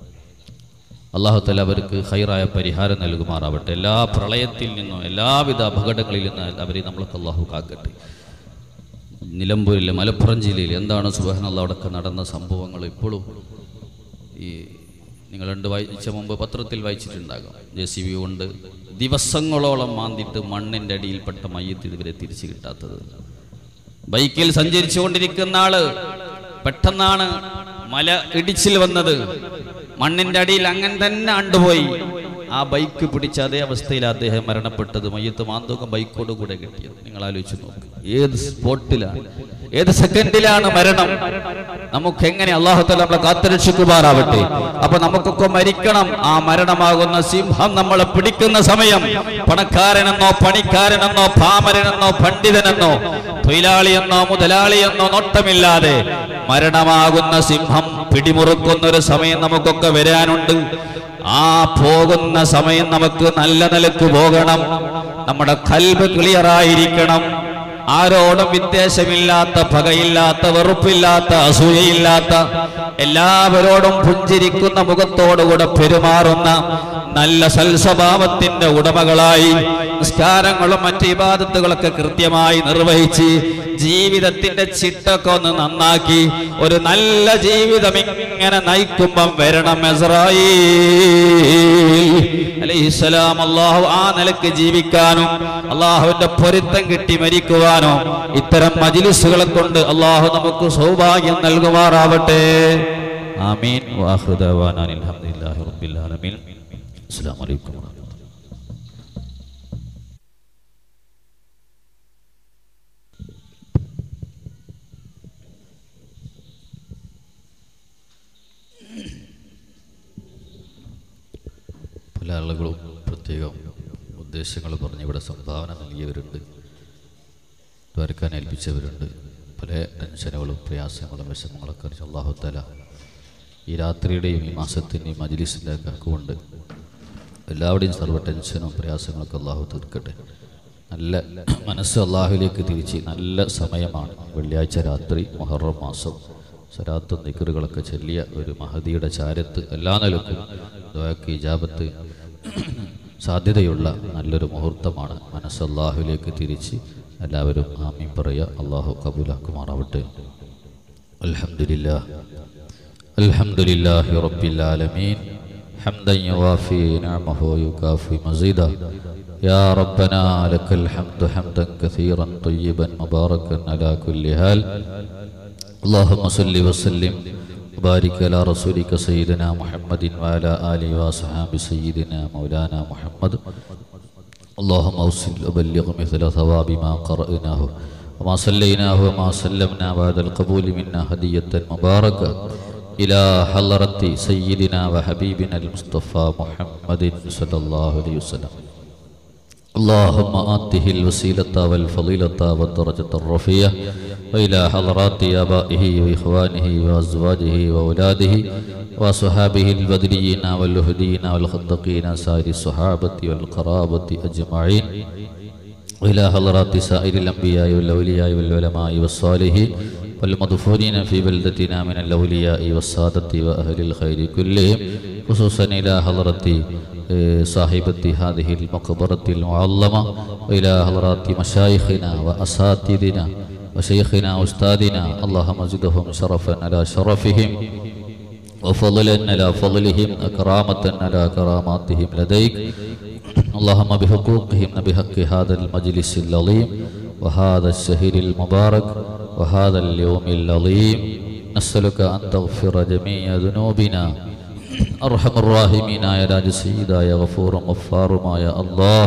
അള്ളാഹുത്തല അവർക്ക് ഹൈറായ പരിഹാരം നൽകുമാറാവട്ടെ എല്ലാ പ്രളയത്തിൽ നിന്നും എല്ലാവിധ അപകടങ്ങളിൽ നിന്ന് അവരെ നമ്മൾക്ക് അള്ളാഹു കാക്കട്ടെ നിലമ്പൂരിലെ മലപ്പുറം ജില്ലയിൽ എന്താണ് സുബഹനുള്ള അവിടെയൊക്കെ നടന്ന സംഭവങ്ങൾ ഇപ്പോഴും ഈ നിങ്ങൾ രണ്ട് വായിച്ച മുമ്പ് പത്രത്തിൽ വായിച്ചിട്ടുണ്ടാകും ജെ സി ബി കൊണ്ട് ദിവസങ്ങളോളം മാന്തിയിട്ട് മണ്ണിൻ്റെ അടിയിൽപ്പെട്ട മയ്യത്ത് ഇതുവരെ തിരിച്ചു കിട്ടാത്തത് ബൈക്കിൽ സഞ്ചരിച്ചു കൊണ്ടിരിക്കുന്ന ആള് പെട്ടെന്നാണ് മല ഇടിച്ചിൽ വന്നത് മണ്ണിന്റെ അടിയിൽ അങ്ങനെ തന്നെ അണ്ടുപോയി ആ ബൈക്ക് പിടിച്ച അതേ അവസ്ഥയിൽ അദ്ദേഹം മരണപ്പെട്ടത് മയ്യത്ത് മാന്തൂക്കം ബൈക്കോട് കൂടെ കിട്ടിയത് നിങ്ങൾ ആലോചിച്ച് നോക്ക് ഏത് സ്പോട്ടിലാണ് ഏത് സെക്കൻഡിലാണ് മരണം നമുക്ക് എങ്ങനെ അള്ളാഹുത്തല നമ്മളെ കാത്തുരക്ഷിക്കുമാറാവട്ടെ അപ്പൊ നമുക്കൊക്കെ മരിക്കണം ആ മരണമാകുന്ന സിംഹം നമ്മളെ പിടിക്കുന്ന സമയം പണക്കാരനെന്നോ പണിക്കാരനെന്നോ പാമരനെന്നോ പണ്ഡിതനെന്നോ തൊഴിലാളിയെന്നോ മുതലാളിയെന്നോ നോട്ടമില്ലാതെ മരണമാകുന്ന സിംഹം പിടിമുറുക്കുന്ന ഒരു സമയം നമുക്കൊക്കെ വരാനുണ്ട് ആ പോകുന്ന സമയം നമുക്ക് നല്ല നിലക്ക് പോകണം നമ്മുടെ കൽബ് ക്ലിയർ ആയിരിക്കണം ആരോടും വിദ്വേഷമില്ലാത്ത പകയില്ലാത്ത വെറുപ്പില്ലാത്ത അസൂയയില്ലാത്ത എല്ലാവരോടും പുഞ്ചിരിക്കുന്ന മുഖത്തോടുകൂടെ പെരുമാറുന്ന നല്ല സൽസ്വഭാവത്തിന്റെ ഉടമകളായി നിസ്കാരങ്ങളും മറ്റ് ഇബാദത്തുകളൊക്കെ കൃത്യമായി നിർവഹിച്ച് ജീവിതത്തിന്റെ ചിട്ടൊക്കെ ഒന്ന് നന്നാക്കി ഒരു നല്ല ജീവിതം ഇങ്ങനെ നയിക്കുമ്പം വരണം എസ്രായി അലൈഹിസ്സലാം അള്ളാഹു ആ നിലക്ക് ജീവിക്കാനും അള്ളാഹുവിന്റെ പൊരുത്തം കിട്ടി മരിക്കുവാനോ ഇത്തരം മജിലിസുകളെ കൊണ്ട് അള്ളാഹു നമുക്ക് സൗഭാഗ്യം നൽകുമാറാവട്ടെ ആമീൻ വാഹൃദവാനാൻ അൽഹംദുലില്ലാഹി റബ്ബിൽ ആലമീൻ അസ്സലാമു അലൈക്കും വറഹ്മത്തുള്ളാഹി പല ആളുകളും പ്രത്യേകം ഉദ്ദേശങ്ങൾ പറഞ്ഞ് ഇവിടെ സംഭാവന നൽകിയവരുണ്ട് ദ്വാരക്കാൻ ഏൽപ്പിച്ചവരുണ്ട് പല ടെൻഷനുകളും പ്രയാസങ്ങളും വിഷമങ്ങളൊക്കെ അറിയിച്ച് അള്ളാഹുത്തല ഈ രാത്രിയുടെയും ഈ മാസത്തിൻ്റെയും മജിലിസിൻ്റെ കൊണ്ട് എല്ലാവരുടെയും സർവ്വ ടെൻഷനും പ്രയാസങ്ങളൊക്കെ അള്ളാഹു തീർക്കട്ടെ നല്ല മനസ്സ് അള്ളാഹുവിലേക്ക് തിരിച്ച് നല്ല സമയമാണ് വെള്ളിയാഴ്ച രാത്രി മുഹറം മാസം സരാത്തും നിക്കറുകളൊക്കെ ചൊല്ലിയ ഒരു മഹദിയുടെ ചാരത്ത് എല്ലാ നിലക്കും ദ്വാക്ക് ഇജാബത്ത് സാധ്യതയുള്ള നല്ലൊരു മുഹൂർത്തമാണ് മനസ്സ് അള്ളാഹുവിലേക്ക് തിരിച്ച് എല്ലാവരും ആമീൻ പറയുക അള്ളാഹു കബൂലാക്കുമാറാവട്ടെ അൽഹംദുലില്ലാ الحمد لله رب العالمين حمدا يوافي نعمه ويكافي مزيدا يا ربنا لك الحمد حمدا كثيرا طيبا مباركا على كل حال اللهم صل وسلم وبارك على رسولك سيدنا محمد وعلى آله وصحابه سيدنا مولانا محمد اللهم اوصل وبلغ مثل ثواب ما قرأناه وما صليناه وما سلمنا بعد القبول منا هدية مباركة إلى حضرة سيدنا وحبيبنا المصطفى محمد صلى الله عليه وسلم اللهم آته الوسيلة والفضيلة والدرجة الرفيعة وإلى حضرات آبائه وإخوانه وأزواجه وأولاده وصحابه البدريين والهديين والخندقين سائر الصحابة والقرابة أجمعين وإلى حضرات سائر الأنبياء والأولياء والعلماء والصالحين والمدفونين في بلدتنا من الأولياء والسادة وأهل الخير كلهم خصوصا إلى حضرة آه، صاحبة هذه المقبرة المعظمة وإلى حضرات مشايخنا وأساتذنا وشيخنا وأستاذنا اللهم زدهم شرفا على شرفهم وفضلا على فضلهم أكرامة على كراماتهم لديك اللهم بحقوقهم بحق هذا المجلس العظيم وهذا الشهر المبارك وهذا اليوم العظيم نسألك أن تغفر جميع ذنوبنا أرحم الراحمين يا راج سيدا يا غفور غفار يا الله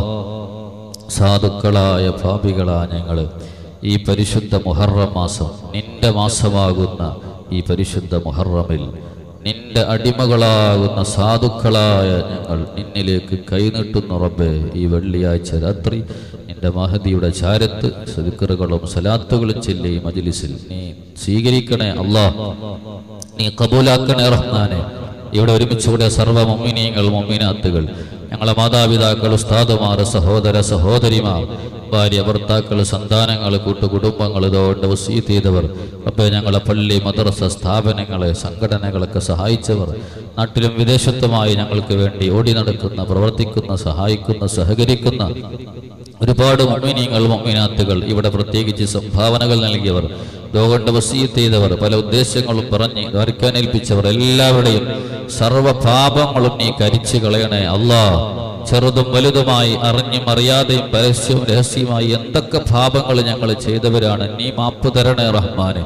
സാധുക്കളായ പാപികളായ ഞങ്ങൾ ഈ പരിശുദ്ധ മുഹറം മാസം നിന്റെ മാസമാകുന്ന ഈ പരിശുദ്ധ മുഹറമിൽ നിന്റെ അടിമകളാകുന്ന സാധുക്കളായ ഞങ്ങൾ നിന്നിലേക്ക് കൈനീട്ടുന്നു റബ്ബേ ഈ വെള്ളിയാഴ്ച രാത്രി നിന്റെ മഹദിയുടെ ചാരത്ത് സദിക്കറുകളും സലാത്തുകളും ചെല്ലി ഈ മജിലിസിൽ നീ സ്വീകരിക്കണേ അല്ലാ നീ കബൂലാക്കണേ റഹ്മാനെ ഇവിടെ ഒരുമിച്ചുകൂടെ സർവ്വ മൊമ്മിനീങ്ങൾ മൊമ്മിനാത്തുകൾ ഞങ്ങളെ മാതാപിതാക്കൾ ഉസ്താദുമാർ സഹോദര സഹോദരിമാർ ഭാര്യ ഭർത്താക്കൾ സന്താനങ്ങൾ കൂട്ടുകുടുംബങ്ങൾ ഇതുകൊണ്ട് വസീത്ത് ചെയ്തവർ അപ്പൊ ഞങ്ങളെ പള്ളി മദ്രസ സ്ഥാപനങ്ങളെ സംഘടനകളൊക്കെ സഹായിച്ചവർ നാട്ടിലും വിദേശത്തുമായി ഞങ്ങൾക്ക് വേണ്ടി ഓടി നടക്കുന്ന പ്രവർത്തിക്കുന്ന സഹായിക്കുന്ന സഹകരിക്കുന്ന ഒരുപാട് മൊമ്മിനീങ്ങൾ മൊമ്മിനാത്തുകൾ ഇവിടെ പ്രത്യേകിച്ച് സംഭാവനകൾ നൽകിയവർ ലോകണ്ട് വസീത്ത് ചെയ്തവർ പല ഉദ്ദേശങ്ങളും പറഞ്ഞ് ദ്വാരക്കാൻ ഏൽപ്പിച്ചവർ എല്ലാവരുടെയും സർവ്വ പാപങ്ങളും നീ കരിച്ചു കളയണേ അല്ലാ ചെറുതും വലുതുമായി അറിഞ്ഞും അറിയാതെയും പരസ്യവും രഹസ്യമായി എന്തൊക്കെ പാപങ്ങൾ ഞങ്ങൾ ചെയ്തവരാണ് നീ മാപ്പ് തരണേ റഹ്മാന്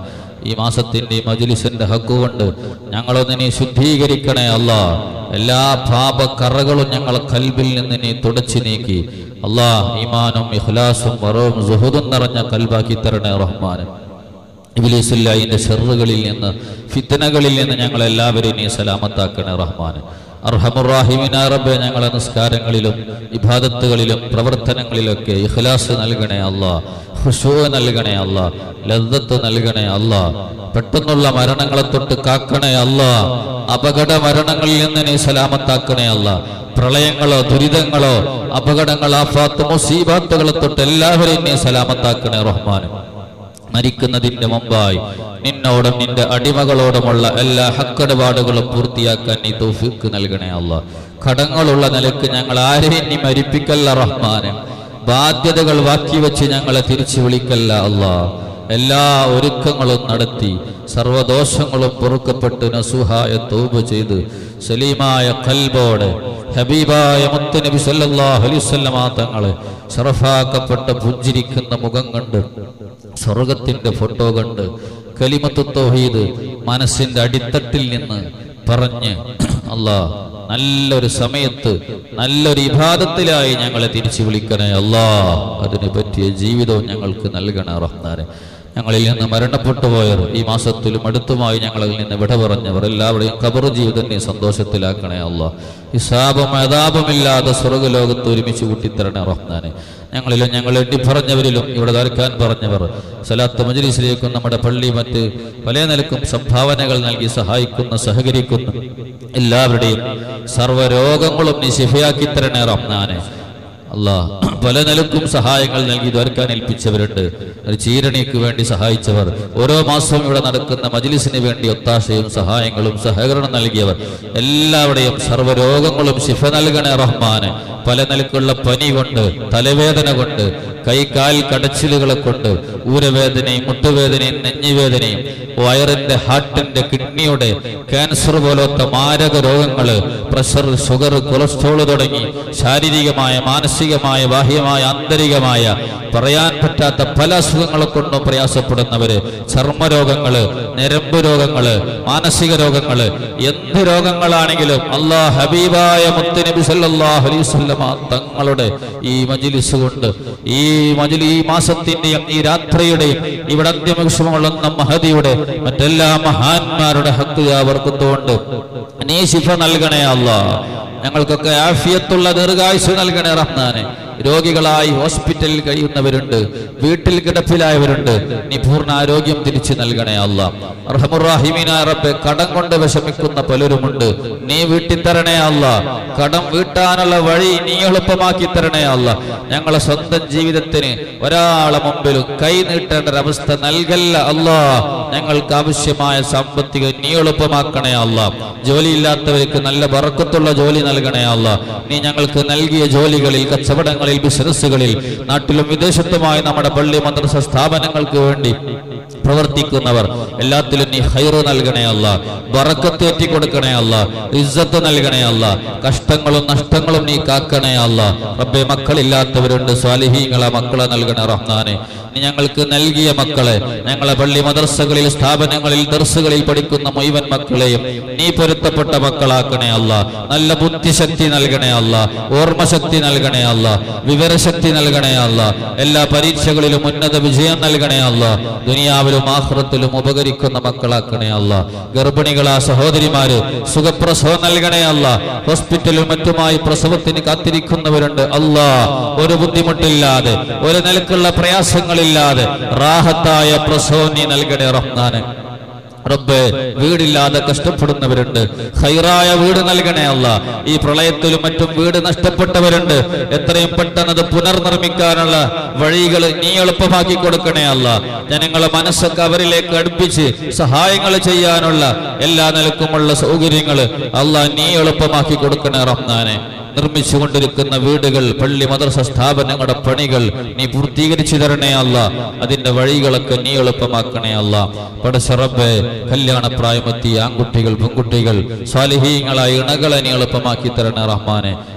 ഈ മാസത്തിന്റെ ഈ മജ്ലിസിന്റെ ഹക്കുകൊണ്ട് ഞങ്ങളൊന്ന് നീ ശുദ്ധീകരിക്കണേ അല്ലാ എല്ലാ പാപക്കറകളും ഞങ്ങളെ കൽബിൽ നിന്ന് നീ തുടച്ചു നീക്കി അല്ലാ ഈമാനും ഇഖ്ലാസും വറവും സുഹുദും നിറഞ്ഞ കൽബാക്കി തരണേ റഹ്മാൻ ഇബിലിസുല്ലായിന്റെ ഷെറുകളിൽ നിന്ന് ഫിത്തനകളിൽ നിന്ന് ഞങ്ങളെല്ലാവരെയും നീ സലാമത്താക്കണേ റഹ്മാൻ അർഹമുറാഹിമിന റബ്ബെ ഞങ്ങളെ നിസ്കാരങ്ങളിലും ഇബാദത്തുകളിലും പ്രവർത്തനങ്ങളിലൊക്കെ ഇഖ്ലാസ് നൽകണേ അല്ലാ ഖുശൂ നൽകണേ അല്ലാ ലദ്ദത്ത് നൽകണേ അല്ലാ പെട്ടെന്നുള്ള മരണങ്ങളെ തൊട്ട് കാക്കണേ അല്ലാ അപകട മരണങ്ങളിൽ നിന്ന് നീ സലാമത്താക്കണേ അല്ലാ പ്രളയങ്ങളോ ദുരിതങ്ങളോ അപകടങ്ങൾ ആഫാത്ത് മുസീബാത്തുകളെ തൊട്ട് എല്ലാവരെയും നീ സലാമത്താക്കണേ റഹ്മാനും മരിക്കുന്നതിന്റെ മുമ്പായി നിന്നോടും നിന്റെ അടിമകളോടുമുള്ള എല്ലാ ഹക്കടപാടുകളും പൂർത്തിയാക്കാൻ നീ തൗഫീക്ക് നൽകണേ അല്ല കടങ്ങളുള്ള നിലക്ക് ഞങ്ങൾ ആരെയും നീ മരിപ്പിക്കല്ല റഹ്മാനെ ബാധ്യതകൾ ബാക്കി വെച്ച് ഞങ്ങളെ തിരിച്ചു വിളിക്കല്ല അല്ല എല്ലാ ഒരുക്കങ്ങളും നടത്തി സർവദോഷങ്ങളും പൊറുക്കപ്പെട്ട് നസുഹായ തൗബ ചെയ്ത് സലീമായ കൽബോടെ ഹബീബായ മുത്തുനബി സല്ലല്ലാഹു അലൈഹി വസല്ലമ തങ്ങളെ ഷറഫാക്കപ്പെട്ട പുഞ്ചിരിക്കുന്ന മുഖം കണ്ട് സ്വർഗത്തിന്റെ ഫോട്ടോ കണ്ട് കലിമത്ത് തൗഹീദ് മനസ്സിന്റെ അടിത്തട്ടിൽ നിന്ന് പറഞ്ഞ് അല്ലാ നല്ലൊരു സമയത്ത് നല്ലൊരു ഇബാദത്തിലായി ഞങ്ങളെ തിരിച്ചു വിളിക്കണേ അല്ലാ അതിന് പറ്റിയ ജീവിതവും ഞങ്ങൾക്ക് നൽകണേ റഹ്മാനെ ഞങ്ങളിൽ നിന്ന് മരണപ്പെട്ടു പോയവർ ഈ മാസത്തിലും അടുത്തുമായി ഞങ്ങളിൽ നിന്ന് വിട പറഞ്ഞവർ എല്ലാവരുടെയും കബർ ജീവിതം നീ സന്തോഷത്തിലാക്കണേ അല്ല ഹിസാബും അതാപമില്ലാതെ സ്വർഗ്ഗലോകത്ത് ഒരുമിച്ച് കൂട്ടിത്തരണേ റഹ്മാനെ ഞങ്ങളിലും ഞങ്ങൾ എണ്ണി പറഞ്ഞവരിലും ഇവിടെ ധരിക്കാൻ പറഞ്ഞവർ സലാത്ത് മജലിസിലേക്കും നമ്മുടെ പള്ളി മറ്റ് പല നിലക്കും സംഭാവനകൾ നൽകി സഹായിക്കുന്ന സഹകരിക്കുന്ന എല്ലാവരുടെയും സർവ്വരോഗങ്ങളും നീ ശിഫയാക്കി തരണേ റഹ്മാനെ അല്ലാ പല നിലക്കും സഹായങ്ങൾ നൽകി ദ്വാരക്കാൻ ഏൽപ്പിച്ചവരുണ്ട് ഒരു ചീരണിക്ക് വേണ്ടി സഹായിച്ചവർ ഓരോ മാസവും ഇവിടെ നടക്കുന്ന മജ്ലിസിന് വേണ്ടി ഒത്താശയും സഹായങ്ങളും സഹകരണം നൽകിയവർ എല്ലാവരുടെയും സർവ്വരോഗങ്ങളും ശിഫ നൽകണേ റഹ്മാന് പല നിലക്കുള്ള പനി കൊണ്ട് തലവേദന കൊണ്ട് കൈകാൽ കടച്ചിലുകളെ കൊണ്ട് ഊരവേദനയും മുട്ടുവേദനയും നെഞ്ഞുവേദനയും വയറിന്റെ ഹാർട്ടിന്റെ കിഡ്നിയുടെ ക്യാൻസർ പോലത്തെ മാരക രോഗങ്ങള് പ്രഷർ ഷുഗർ കൊളസ്ട്രോൾ തുടങ്ങി ശാരീരികമായ മാനസികമായ ബാഹ്യമായ ആന്തരികമായ പറയാൻ പറ്റാത്ത പല അസുഖങ്ങളെ കൊണ്ടും പ്രയാസപ്പെടുന്നവര് ചർമ്മരോഗങ്ങള് ഞരമ്പ് രോഗങ്ങള് മാനസിക രോഗങ്ങള് എന്ത് രോഗങ്ങളാണെങ്കിലും അള്ളാഹ് ഹബീബായ മുത്തനബി സല്ലല്ലാഹു അലൈഹി വസല്ലമ തങ്ങളുടെ ഈ മജ്ലിസ് കൊണ്ട് ഈ മജ്ലി ഈ മാസത്തിന്റെയും ഈ രാത്രിയുടെയും ഇവിടെ അന്ത്യവിഷമമുള്ള മഹതിയുടെ മറ്റെല്ലാ മഹാന്മാരുടെ ഹക്ക് അവർക്കുന്നുകൊണ്ട് നീ ശിഫ നൽകണേ അല്ലാ ഞങ്ങൾക്കൊക്കെ ആഫിയത്തുള്ള ദീർഘായുസ് നൽകണേ റഹ്മാനെ രോഗികളായി ഹോസ്പിറ്റലിൽ കഴിയുന്നവരുണ്ട് വീട്ടിൽ കിടപ്പിലായവരുണ്ട് നീ പൂർണ്ണ ആരോഗ്യം തിരിച്ചു നൽകണേ അല്ല റഹമുറാഹിമീനായ റബ്ബെ കടം കൊണ്ട് വിഷമിക്കുന്ന പലരുമുണ്ട് നീ വീട്ടി തരണേ അല്ല കടം വീട്ടാനുള്ള വഴി നീ എളുപ്പമാക്കി തരണേ അല്ല ഞങ്ങളെ സ്വന്തം ജീവിതത്തിന് ഒരാളെ മുമ്പിലും കൈ നീട്ടേണ്ട ഒരവസ്ഥ നൽകല്ല അല്ലാ ഞങ്ങൾക്ക് ആവശ്യമായ സാമ്പത്തിക നീ എളുപ്പമാക്കണേ അല്ല ജോലിയില്ലാത്തവർക്ക് നല്ല ബറക്കത്തുള്ള ജോലി നൽകണേ അല്ല നീ ഞങ്ങൾക്ക് നൽകിയ ജോലികളിൽ കച്ചവടങ്ങളിൽ ബിസിനസ്സുകളിൽ നാട്ടിലും വിദേശത്തുമായി നമ്മുടെ പള്ളി മദ്രസ സ്ഥാപനങ്ങൾക്ക് വേണ്ടി പ്രവർത്തിക്കുന്നവർ എല്ലാത്തിലും നീ ഹൈറ് നൽകണേ അല്ല ബറക്കത്തേറ്റി കൊടുക്കണേ അല്ല ഇസ്സത്ത് നൽകണേ അല്ല കഷ്ടങ്ങളും നഷ്ടങ്ങളും നീ കാക്കണേ അല്ല റബ്ബെ മക്കളില്ലാത്തവരുണ്ട് സ്വാലിഹീങ്ങളെ മക്കളെ നൽകണേ റഹ്മാനെ നീ ഞങ്ങൾക്ക് നൽകിയ മക്കളെ ഞങ്ങളെ പള്ളി മദർസകളിൽ സ്ഥാപനങ്ങളിൽ ദർസുകളിൽ പഠിക്കുന്ന മുഴുവൻ മക്കളെയും നീ പൊരുത്തപ്പെട്ട മക്കളാക്കണേ അല്ല നല്ല ബുദ്ധിശക്തി നൽകണേ അല്ല ഓർമ്മശക്തി നൽകണേ അല്ല വിവരശക്തി നൽകണേ അല്ല എല്ലാ പരീക്ഷകളിലും ഉന്നത വിജയം നൽകണേ അല്ല ദുനിയാവിലും ആഹ്റത്തിലും ഉപകരിക്കുന്ന മക്കളാക്കണേ അല്ല ഗർഭിണികളാ സഹോദരിമാര് സുഖപ്രസവം നൽകണേ അല്ല ഹോസ്പിറ്റലിലും മറ്റുമായി പ്രസവത്തിന് കാത്തിരിക്കുന്നവരുണ്ട് അല്ലാ ഒരു ബുദ്ധിമുട്ടില്ലാതെ ഒരു നിലക്കുള്ള പ്രയാസങ്ങളില്ലാതെ റാഹത്തായ പ്രസവം നീ നൽകണേ റഹ്മാനെ റബ്ബേ വീടില്ലാതെ കഷ്ടപ്പെടുന്നവരുണ്ട് ഹൈറായ വീട് നൽകണേ അല്ല ഈ പ്രളയത്തിലും മറ്റും വീട് നഷ്ടപ്പെട്ടവരുണ്ട് എത്രയും പെട്ടെന്ന് അത് പുനർനിർമ്മിക്കാനുള്ള വഴികൾ നീ എളുപ്പമാക്കി കൊടുക്കണേ അല്ല ജനങ്ങളെ മനസ്സൊക്കെ അവരിലേക്ക് അടുപ്പിച്ച് സഹായങ്ങൾ ചെയ്യാനുള്ള എല്ലാ നിലക്കുമുള്ള സൗകര്യങ്ങൾ അല്ല നീ എളുപ്പമാക്കി കൊടുക്കണേ റഹ്മാനെ നിർമ്മിച്ചുകൊണ്ടിരിക്കുന്ന വീടുകൾ പള്ളി മദ്രസ സ്ഥാപനങ്ങളുടെ പണികൾ നീ പൂർത്തീകരിച്ചു തരണേ അല്ല അതിന്റെ വഴികളൊക്കെ നീ എളുപ്പമാക്കണേ അല്ല പടശറബെ കല്യാണ പ്രായമെത്തിയ ആൺകുട്ടികൾ പെൺകുട്ടികൾ സ്വാലിഹീങ്ങളായ ഇണകളെ നീ എളുപ്പമാക്കി തരണേ റഹ്മാനെ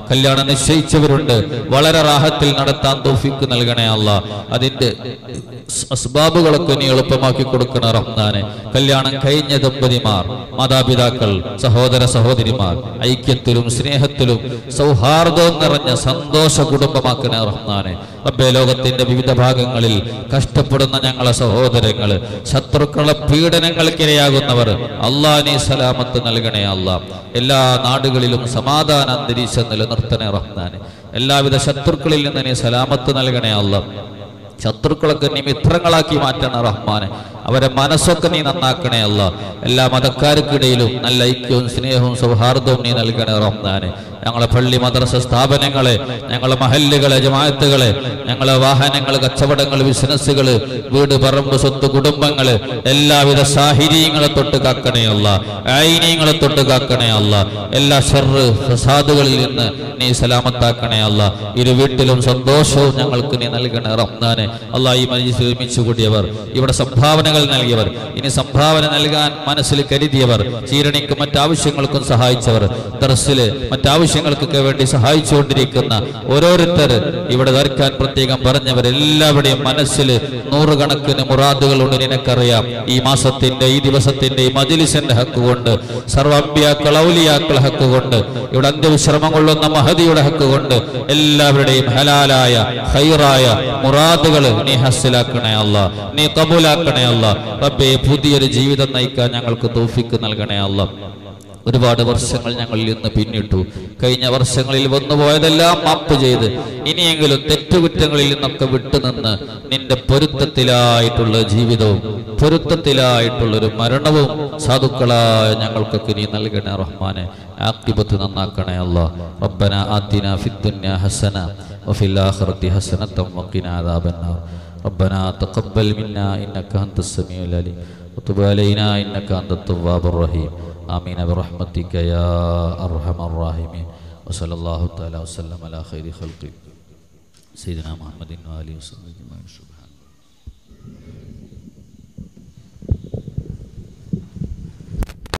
കല്യാണം നിശ്ചയിച്ചവരുണ്ട് വളരെ റാഹത്തിൽ നടത്താൻ തോഫിക്ക് നൽകണേ അല്ല അതിന്റെ അസ്ബാബുകളൊക്കെ നീ എളുപ്പമാക്കി കൊടുക്കണ റഹ്മാനെ കല്യാണം കഴിഞ്ഞ ദമ്പതിമാർ മാതാപിതാക്കൾ സഹോദര സഹോദരിമാർ ഐക്യത്തിലും സ്നേഹത്തിലും സൗഹാർദ്ദവും നിറഞ്ഞ സന്തോഷ കുടുംബമാക്കണ റഹ്മാനെ റബ്ബേ ലോകത്തിന്റെ വിവിധ ഭാഗങ്ങളിൽ കഷ്ടപ്പെടുന്ന ഞങ്ങളെ സഹോദരങ്ങള് ശത്രുക്കളെ പീഡനങ്ങൾക്കിരയാകുന്നവർ അള്ളാ നീ സലാമത്ത് നൽകണേ അല്ലാ എല്ലാ നാടുകളിലും സമാധാന അന്തരീക്ഷം നിലനിർത്തണേ റഹ്മാനെ എല്ലാവിധ ശത്രുക്കളിൽ നിന്ന് നീ സലാമത്ത് നൽകണേ അല്ലാ ശത്രുക്കളൊക്കെ നീ മിത്രങ്ങളാക്കി മാറ്റണ റഹ്മാനെ അവരെ മനസ്സൊക്കെ നീ നന്നാക്കണേ അല്ല എല്ലാ മതക്കാർക്കിടയിലും നല്ല ഐക്യവും സ്നേഹവും സൗഹാർദ്ദവും നീ നൽകണേ റഹ്മാനെ ഞങ്ങളെ പള്ളി മദ്രസ സ്ഥാപനങ്ങളെ ഞങ്ങളെ മഹല്ലുകളെ ജമാഅത്തുകളെ ഞങ്ങളെ വാഹനങ്ങൾ കച്ചവടങ്ങൾ ബിസിനസ്സുകൾ വീട് പറമ്പ് സ്വത്ത് കുടുംബങ്ങള് എല്ലാവിധ സാഹിര്യങ്ങളെ തൊട്ട് കാക്കണേ അല്ല ഐനീങ്ങളെ തൊട്ട് കാക്കണേ അല്ല എല്ലാ ഷർറ് ഫസാദുകളിൽ നിന്ന് നീ സലാമത്താക്കണേ അല്ല ഇരു വീട്ടിലും സന്തോഷവും ഞങ്ങൾക്ക് നീ നൽകണേ റഹ്മാനെ അല്ല ഈ മജീസ് ഒരുമിച്ച് കൂടിയവർ ഇവിടെ സംഭാവനകൾ നൽകിയവർ ഇനി സംഭാവന നൽകാൻ മനസ്സിൽ കരുതിയവർ ചീരണിക്കും മറ്റാവശ്യങ്ങൾക്കും സഹായിച്ചവർ ദർസില് മറ്റാവശ്യങ്ങൾക്കൊക്കെ വേണ്ടി സഹായിച്ചുകൊണ്ടിരിക്കുന്ന ഓരോരുത്തർ ഇവിടെ ധരിക്കാൻ പ്രത്യേകം പറഞ്ഞവർ എല്ലാവരുടെയും മനസ്സിൽ നൂറുകണക്കിന് മുറാദുകളുണ്ട് നിനക്കറിയാം ഈ മാസത്തിന്റെ ഈ ദിവസത്തിന്റെ ഈ മജിലിസിന്റെ ഹക്ക് കൊണ്ട് സർവമ്പ്യാക്കൾ ഔലിയാക്കൾ ഹക്ക് കൊണ്ട് ഇവിടെ അന്ത്യവിശ്രമം കൊള്ളുന്ന മഹതിയുടെ ഹക്ക് കൊണ്ട് എല്ലാവരുടെയും ഹലാലായ ഹൈറായ മുറാദുകൾ നീ ഹസ്സിലാക്കണേ അല്ല നീ കബൂലാക്കണേ അല്ല റബ്ബേ പുതിയൊരു ജീവിതം നയിക്കാൻ ഞങ്ങൾക്ക് തോഫിക്ക് നൽകണേ അല്ല ഒരുപാട് വർഷങ്ങൾ ഞങ്ങളിൽ നിന്ന് പിന്നിട്ടു കഴിഞ്ഞ വർഷങ്ങളിൽ വന്നുപോയതെല്ലാം മാപ്പ് ചെയ്ത് ഇനിയെങ്കിലും തെറ്റുകുറ്റങ്ങളിൽ നിന്നൊക്കെ വിട്ടുനിന്ന് നിന്റെ പൊരുത്തത്തിലായിട്ടുള്ള ജീവിതവും പൊരുത്തത്തിലായിട്ടുള്ള ഒരു മരണവും സാധുക്കളായ ഞങ്ങൾക്കൊക്കെ നീ നൽകണേ റഹ്മാനെ ആക്കിബത്ത് നന്നാക്കണേ അല്ല റബ്ബന ആത്തിന ഫിദ്ദുന്യ ഹസന وفي الآخرة حسنة وقنا عذاب النار ربنا تقبل منا إنك أنت السميع العليم وتب علينا إنك أنت التواب الرحيم آمين برحمتك يا أرحم الراحمين وصلى الله تعالى وسلم على خير خلقه سيدنا محمد وآله وصحبه أجمعين سبحان